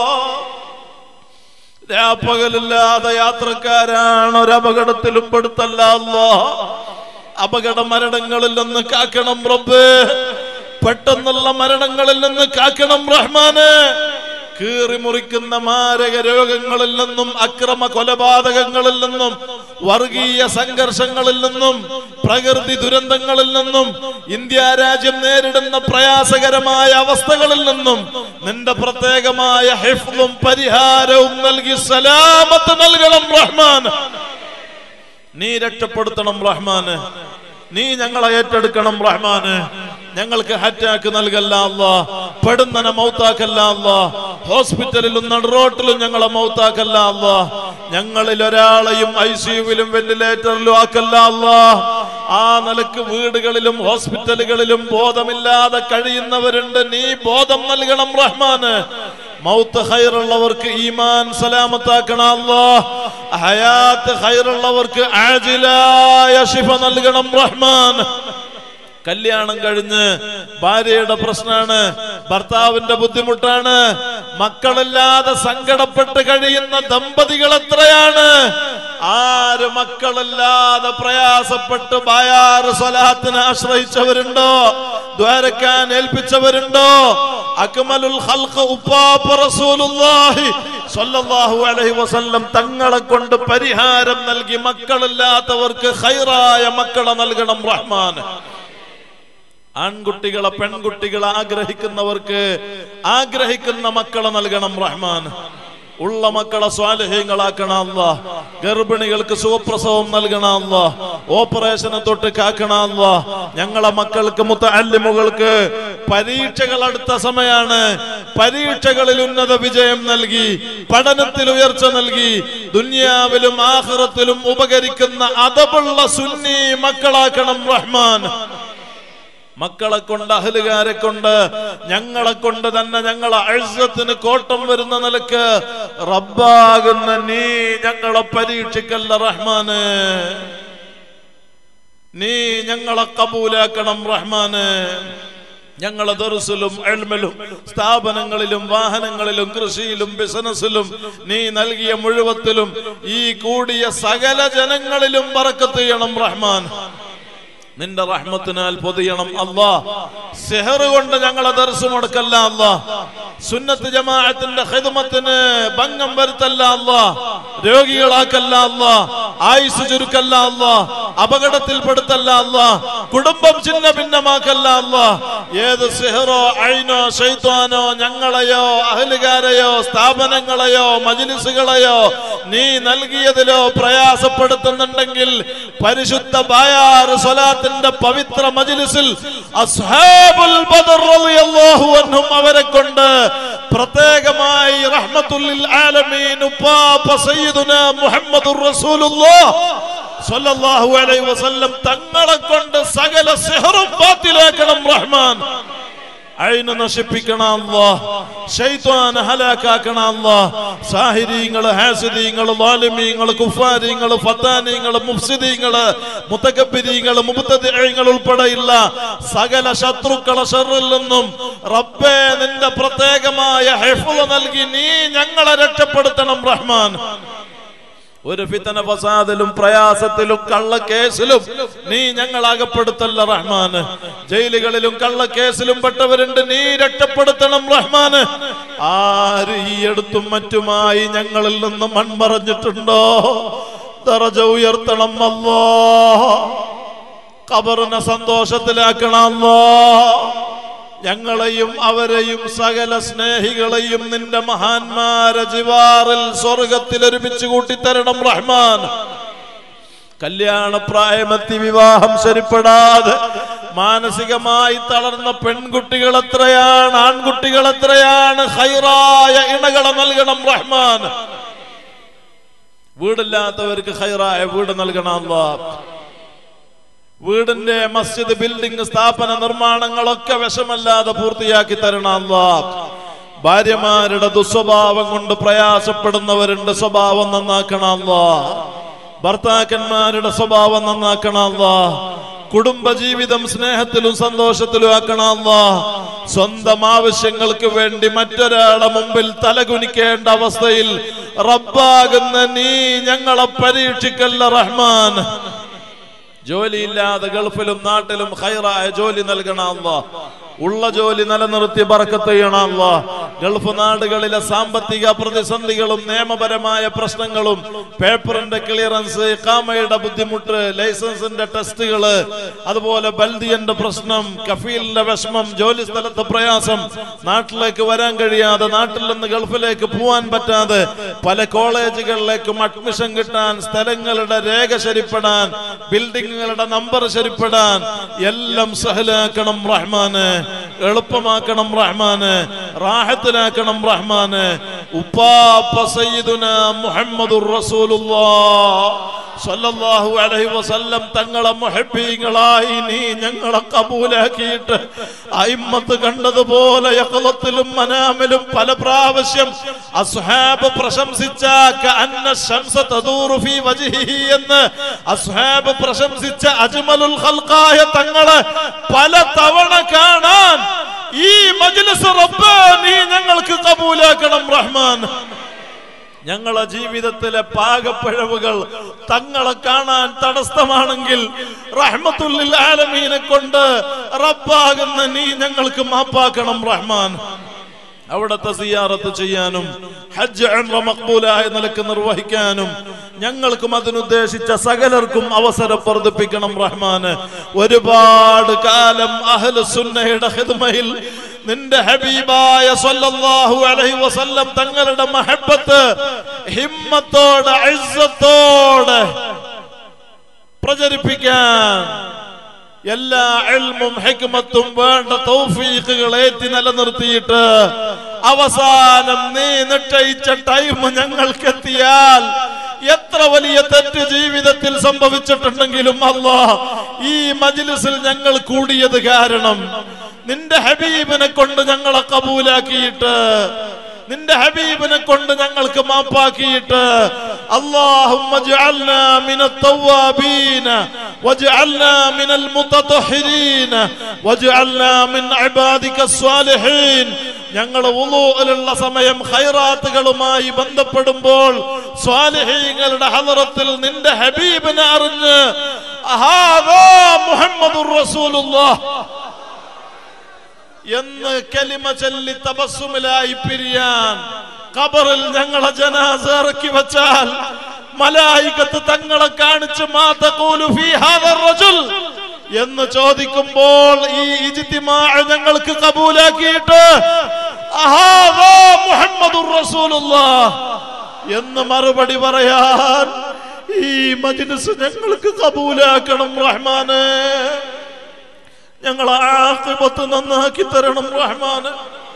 രാപ്പകലില്ലാതെ യാത്രക്കാരാണ് ഒരപകടത്തിലും പെടുത്തല്ല അല്ലോ അപകട മരണങ്ങളിൽ നിന്ന് കാക്കണം റബ്ബ് പെട്ടെന്നുള്ള മരണങ്ങളിൽ നിന്ന് കാക്കണം റഹ്മാന് കീറി മുറിക്കുന്ന മാരക രോഗങ്ങളിൽ നിന്നും അക്രമ കൊലപാതകങ്ങളിൽ നിന്നും വർഗീയ സംഘർഷങ്ങളിൽ നിന്നും പ്രകൃതി ദുരന്തങ്ങളിൽ നിന്നും ഇന്ത്യ രാജ്യം നേരിടുന്ന പ്രയാസകരമായ അവസ്ഥകളിൽ നിന്നും നിന്റെ പ്രത്യേകമായ ഹിഫ്ലും പരിഹാരവും നൽകി സലാമത്ത് നൽകണം റഹ്മാൻ നീ രക്ഷപ്പെടുത്തണം റഹ്മാന് നീ ഞങ്ങളെ ഏറ്റെടുക്കണം റഹ്മാന് ഞങ്ങൾക്ക് അറ്റാക്ക് നൽകല്ല അല്ല പെടുന്നനെ മൗത്താക്കല്ല അല്ല ഹോസ്പിറ്റലിലും നടുറോട്ടിലും ഞങ്ങളെ മൗത്താക്കല്ല അല്ല ഞങ്ങളിൽ ഒരാളെയും ഐ സിയുവിലും വെന്റിലേറ്ററിലും ആക്കല്ല അല്ല ആ നിലക്ക് വീടുകളിലും ഹോസ്പിറ്റലുകളിലും ബോധമില്ലാതെ കഴിയുന്നവരുണ്ട് നീ ബോധം നൽകണം റഹ്മാന് മൗത്ത് ഹൈറുള്ളവർക്ക് ഈമാൻ സലാമത്താക്കണം അല്ലാ ഹയാത്ത് ഹൈറുള്ളവർക്ക് ആജിലായ ശിഫ നൽകണം റഹ്മാൻ കല്യാണം കഴിഞ്ഞ് ഭാര്യയുടെ പ്രശ്നമാണ് ഭർത്താവിന്റെ ബുദ്ധിമുട്ടാണ് മക്കളില്ലാതെ സങ്കടപ്പെട്ട് കഴിയുന്ന ദമ്പതികൾ എത്രയാണ് ആര് മക്കളില്ലാതെ പ്രയാസപ്പെട്ട് ബായാറ് സ്വലാത്തിന് ആശ്രയിച്ചവരുണ്ടോ ദ്വാരക്കാൻ ഏൽപ്പിച്ചവരുണ്ടോ അക്മലുൽ ഖൽഖ് ഉപ്പാപ്പ റസൂലുള്ളാഹി സ്വല്ലല്ലാഹു അലൈഹി വസല്ലം തങ്ങളെ കൊണ്ട് പരിഹാരം നൽകി മക്കളില്ലാത്തവർക്ക് ഖൈറായ മക്കളെ നൽകണം റഹ്മാൻ ആൺകുട്ടികളെ പെൺകുട്ടികളെ ആഗ്രഹിക്കുന്നവർക്ക് ആഗ്രഹിക്കുന്ന മക്കളെ നൽകണം റഹ്മാൻ ഉള്ള മക്കളെ സ്വാലഹ്യങ്ങളാക്കണമല്ല ഗർഭിണികൾക്ക് സുഖപ്രസവം നൽകണമല്ല ഓപ്പറേഷനെ തൊട്ട് കാക്കണമല്ല ഞങ്ങളെ മക്കൾക്ക് മുത്തല്ലിമുകൾക്ക് പരീക്ഷകൾ അടുത്ത സമയാണ് പരീക്ഷകളിൽ ഉന്നത വിജയം നൽകി പഠനത്തിൽ ഉയർച്ച നൽകി ദുനിയാവിലും ആഹ്റത്തിലും ഉപകരിക്കുന്ന അതവുള്ള സുന്നി മക്കളാക്കണം റഹ്മാൻ മക്കളെ കൊണ്ട് അഹലുകാരെ കൊണ്ട് ഞങ്ങളെ കൊണ്ട് തന്നെ ഞങ്ങളെ അഴ്സത്തിന് കോട്ടം വരുന്ന നിലക്ക് റബ്ബാകുന്ന നീ ഞങ്ങളെ പരീക്ഷിക്കല്ല റഹ്മാന് നീ ഞങ്ങളെ കബൂലാക്കണം റഹ്മാന് ഞങ്ങളെ ദർസിലും എൽമലും സ്ഥാപനങ്ങളിലും വാഹനങ്ങളിലും കൃഷിയിലും ബിസിനസ്സിലും നീ നൽകിയ മുഴുവത്തിലും ഈ കൂടിയ സകല ജനങ്ങളിലും പറക്കത്ത് ചെയ്യണം റഹ്മാൻ നിന്റെ റഹ്മത്തിനാൽ പൊതിയണം അല്ലാ സെഹർ കൊണ്ട് ഞങ്ങളെ ദർശനം മുടക്കല്ല അല്ലാ സുന്നത്ത് ജമാഅത്തിന്റെ ഹിദ്മത്തിന് ഭംഗം വരുത്തല്ല അല്ലാ രോഗികളാക്കല്ല അല്ലാ ആയുസ് ചുരുക്കല്ല അല്ലാ അപകടത്തിൽപ്പെടുത്തല്ല അല്ലാ കുടുംബം ചിന്ന ഭിന്നമാക്കല്ല അല്ലാ ഏത് സിഹറോ അഴിനോ ഷെയ്ത്താനോ ഞങ്ങളെയോ അഹലുകാരെയോ സ്ഥാപനങ്ങളെയോ മജിലിസുകളെയോ നീ നൽകിയതിലോ പ്രയാസപ്പെടുത്തുന്നുണ്ടെങ്കിൽ പരിശുദ്ധ ബായാറ് സ്വലാത്തിന്റെ പവിത്ര മജിലിസിൽ അസ്ഹാബുൽ ബദർ റളിയല്ലാഹു അൻഹും അവരെ കൊണ്ട് പ്രത്യേകമായി റഹ്മത്തുല്ലിൽ ആലമീൻ ഉപ്പാപ്പ സയ്യിദുന മുഹമ്മദുർ റസൂലുള്ളാഹ് സ്വല്ലല്ലാഹു അലൈഹി വസല്ലം തങ്ങളെ കൊണ്ട് സകല സിഹറും ബാത്തിലാക്കണം റഹ്മാൻ അയിന് നശിപ്പിക്കണം അല്ലാ ശൈത്വാൻ ഹലാക്കാക്കണം അല്ലാ സാഹിരീങ്ങള് ഹാസിദീങ്ങള് വാലിമീങ്ങള് കുഫാരീങ്ങള് ഫത്താനീങ്ങള് മുഫ്സിദീങ്ങള് മുത്തകബിരീങ്ങള് മുബത്തദിങ്ങൾ ഉൾപ്പെടെയുള്ള സകല ശത്രുക്കളെ ഷറിൽ നിന്നും റബ്ബേ നിന്റെ പ്രത്യേകമായ ഹെഫുള നൽകി നീ ഞങ്ങളെ രക്ഷപ്പെടുത്തണം റഹ്മാൻ ഒരു ഫിത്തന ഫസാദിലും പ്രയാസത്തിലും കള്ളക്കേസിലും നീ ഞങ്ങൾ അകപ്പെടുത്തല്ല റഹ്മാന് ജയിലുകളിലും കള്ളക്കേസിലും പെട്ടവരുണ്ട് നീ രക്ഷപ്പെടുത്തണം റഹ്മാന് ആര് ഈ അടുത്തും മറ്റുമായി ഞങ്ങളിൽ നിന്ന് മൺമറഞ്ഞിട്ടുണ്ടോ ദറജ ഉയർത്തണം അല്ലോ കബറിനെ സന്തോഷത്തിലാക്കണം അല്ലോ ഞങ്ങളെയും അവരെയും സകല സ്നേഹികളെയും നിന്റെ മഹാന്മാരെ ജിവാറിൽ സ്വർഗത്തിൽ ഒരുമിച്ച് കൂട്ടിത്തരണം റഹ്മാൻ കല്യാണ പ്രായമെത്തി വിവാഹം ശരിപ്പെടാതെ മാനസികമായി തളർന്ന പെൺകുട്ടികൾ എത്രയാണ് ആൺകുട്ടികൾ എത്രയാണ് ഹൈറായ ഇണകളെ നൽകണം റഹ്മാൻ വീടില്ലാത്തവർക്ക് ഹൈറായ വീട് നൽകണം അല്ലാഹ് വീടിന്റെ മസ്ജിദ് ബിൽഡിംഗ് സ്ഥാപന നിർമ്മാണങ്ങളൊക്കെ വിഷമല്ലാതെ പൂർത്തിയാക്കി തരണം അല്ലാ ഭാര്യമാരുടെ ദുസ്വഭാവം കൊണ്ട് പ്രയാസപ്പെടുന്നവരുണ്ട് സ്വഭാവം നന്നാക്കണം അല്ലാ ഭർത്താക്കന്മാരുടെ സ്വഭാവം നന്നാക്കണം അല്ലാ കുടുംബജീവിതം സ്നേഹത്തിലും സന്തോഷത്തിലും ആക്കണം അല്ലാ സ്വന്തം ആവശ്യങ്ങൾക്ക് വേണ്ടി മറ്റൊരാളെ മുമ്പിൽ തലകുനിക്കേണ്ട അവസ്ഥയിൽ റബ്ബാകുന്ന നീ ഞങ്ങളെ പരീക്ഷിക്കല്ല റഹ്മാൻ ജോലിയില്ലാതെ ഗൾഫിലും നാട്ടിലും ഹൈറായ ജോലി നൽകണം അല്ലാ ഉള്ള ജോലി നിലനിർത്തി ബറക്കത്ത് ചെയ്യണം അല്ലാ ഗൾഫ് നാടുകളിലെ സാമ്പത്തിക പ്രതിസന്ധികളും നിയമപരമായ പ്രശ്നങ്ങളും പേപ്പറിന്റെ ക്ലിയറൻസ് കാമയുടെ ബുദ്ധിമുട്ട് ലൈസൻസിന്റെ ടെസ്റ്റുകള് അതുപോലെ ബൽദിയന്റെ പ്രശ്നം കഫീലിന്റെ വിഷമം ജോലി സ്ഥലത്ത് പ്രയാസം നാട്ടിലേക്ക് വരാൻ കഴിയാതെ നാട്ടിൽ നിന്ന് ഗൾഫിലേക്ക് പോവാൻ പറ്റാതെ പല കോളേജുകളിലേക്കും അഡ്മിഷൻ കിട്ടാൻ സ്ഥലങ്ങളുടെ രേഖ ശരിപ്പെടാൻ ബിൽഡിങ്ങുകളുടെ നമ്പർ ശരിപ്പെടാൻ എല്ലാം സഹലാക്കണം റഹ്മാന് എളുപ്പമാക്കണം റഹ്മാന് റാഹത്തിലാക്കണം റഹ്മാന് ഉപ്പാപ്പ സയ്യിദുന മുഹമ്മദുർ റസൂലുള്ളാഹ് സല്ലല്ലാഹു അലൈഹി വസല്ലം തങ്ങളെ മുഹബ്ബീങ്ങളായി നീ ഞങ്ങളെ കബൂലാക്കിയിട്ട് അയിമ്മത്ത് കണ്ടതുപോലെ യഖലത്തിലും മനാമിലും പല പ്രാവശ്യം അസ്ഹാബ് പ്രശംസിച്ച കഅന്ന ശംസ തദൂറു ഫീ വജ്ഹിഹി എന്ന് അസ്ഹാബ് പ്രശംസിച്ച അജ്മലുൽ ഖൽഖായ തങ്ങളെ പല തവണ കാണാൻ ഈ മജ്ലിസ് റബ്ബേ നീ ഞങ്ങൾക്ക് കബൂലാക്കണം റഹ്മാൻ ഞങ്ങളെ ജീവിതത്തിലെ പാകപ്പിഴവുകൾ തങ്ങളെ കാണാൻ തടസ്സമാണെങ്കിൽ റഹ്മത്തുല്ലിൽ ആലമീനെ കൊണ്ട് റബ്ബാകുന്ന നീ ഞങ്ങൾക്ക് മാപ്പാക്കണം റഹ്മാൻ അവിടത്തെ സിയാറത്ത് ചെയ്യാനും ഹജ്ജ് ഉംറ മഖ്ബൂലായ നിലക്ക് നിർവഹിക്കാനും ഞങ്ങൾക്കും അതിനുദ്ദേശിച്ച സകലർക്കും അവസരം വർദ്ധിപ്പിക്കണം റഹ്മാന് ഒരുപാട് കാലം അഹ്ല സുന്നയുടെ ഹിദ്മയിൽ നിന്റെ ഹബീബായ സല്ലല്ലാഹു അലൈഹി വസല്ലം തങ്ങളുടെ മഹബത്ത് ഹിമ്മത്തോടെ ഇസ്സത്തോടെ പ്രചരിപ്പിക്കാൻ എല്ലാ എൽമും ഹെക്മത്തും വേണ്ട തൗഫീഖുകൾ ഏറ്റി നിലനിർത്തിയിട്ട് അവസാനം നീ നിശ്ചയിച്ച ടൈം ഞങ്ങൾക്ക് എത്തിയാൽ എത്ര വലിയ തെറ്റ് ജീവിതത്തിൽ സംഭവിച്ചിട്ടുണ്ടെങ്കിലും അല്ലാ ഈ മജ്ലിസിൽ ഞങ്ങൾ കൂടിയത് കാരണം നിന്റെ ഹബീബിനെ കൊണ്ട് ഞങ്ങളെ കബൂലാക്കിയിട്ട് നിന്റെ ഹബീബിനെ കൊണ്ട് ഞങ്ങൾക്ക് മാപ്പാക്കിയിട്ട് اللهم اجعلنا من التوابين واجعلنا من المتطهرين واجعلنا من عبادك الصالحين ഞങ്ങൾ ഉളൂലുള്ള സമയം ഖൈറാത്തുകളുമായി ബന്ധപ്പെടുമ്പോൾ സ്വാലിഹീങ്ങളുടെ ഹലറത്തിൽ നിന്റെ ഹബീബിനെ അറിഞ്ഞ് അഹാദാ മുഹമ്മദുർ റസൂലുള്ളാഹ് എന്ന് കലിമ ചൊല്ലി തപസ്സുമിലായി പിരിയാൻ ഖബറിൽ ഞങ്ങളെ ജനാസ ഇറക്കി വച്ചാൽ മലായികത്ത് തങ്ങളെ കാണിച്ച് മാ തഖൂലു ഫീ ഹാദർ റജുൽ എന്ന് ചോദിക്കുമ്പോൾ ഈ ഇജ്തിമാ ഞങ്ങൾക്ക് കബൂലാക്കിയിട്ട് അഹാദാ മുഹമ്മദുർ റസൂലുള്ളാഹ് എന്ന് മറുപടി പറയാൻ ഈ മജ്ലിസ് ഞങ്ങൾക്ക് കബൂലാക്കണം റഹ്മാനെ ഞങ്ങളെ ആഖിബത്ത് നന്നാക്കി തരണം റഹ്മാന്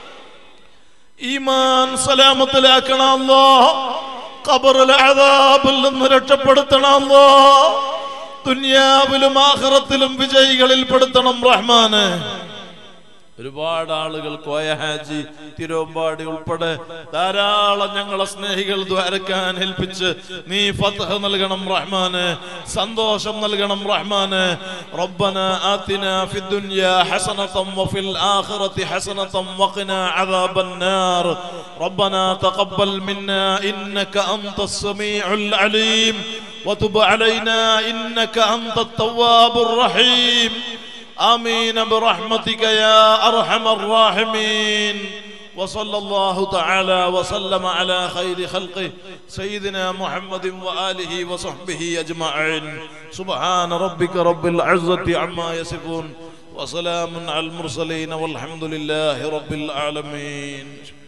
ഈമാൻ സലാമത്തിലാക്കണം അല്ലോ ഖബറിലെ അദാബിൽ നിന്ന് രക്ഷപ്പെടുത്തണം അല്ലോ ദുനിയാവിലും ആഖിറത്തിലും വിജയികളിൽ പെടുത്തണം റഹ്മാന് ഒരുപാട് ആളുകൾ കോയ ഹാജി തിരുവമ്പാടി ഉൾപ്പെടെ ധാരാളം ഞങ്ങളെ സ്നേഹികൾ ദ്വാരക്കാൻ ഏൽപ്പിച്ച് നീ ഫത്ഹ നൽകണം റഹ്മാന് സന്തോഷം നൽകണം റഹ്മാന് റബ്ബന ആതിന ഫി ദുനിയ ഹസനതം വഫിൽ ആഖിറതി ഹസനതം വഖിന അദാബൻ നാർ ربنا تقبل منا انك انت السميع العليم وتب علينا انك انت التواب الرحيم امين برحمتك يا ارحم الراحمين وصلى الله تعالى وسلم على خير خلقه سيدنا محمد واله وصحبه اجمعين سبحان ربك رب العزه عما يصفون وسلام على المرسلين والحمد لله رب العالمين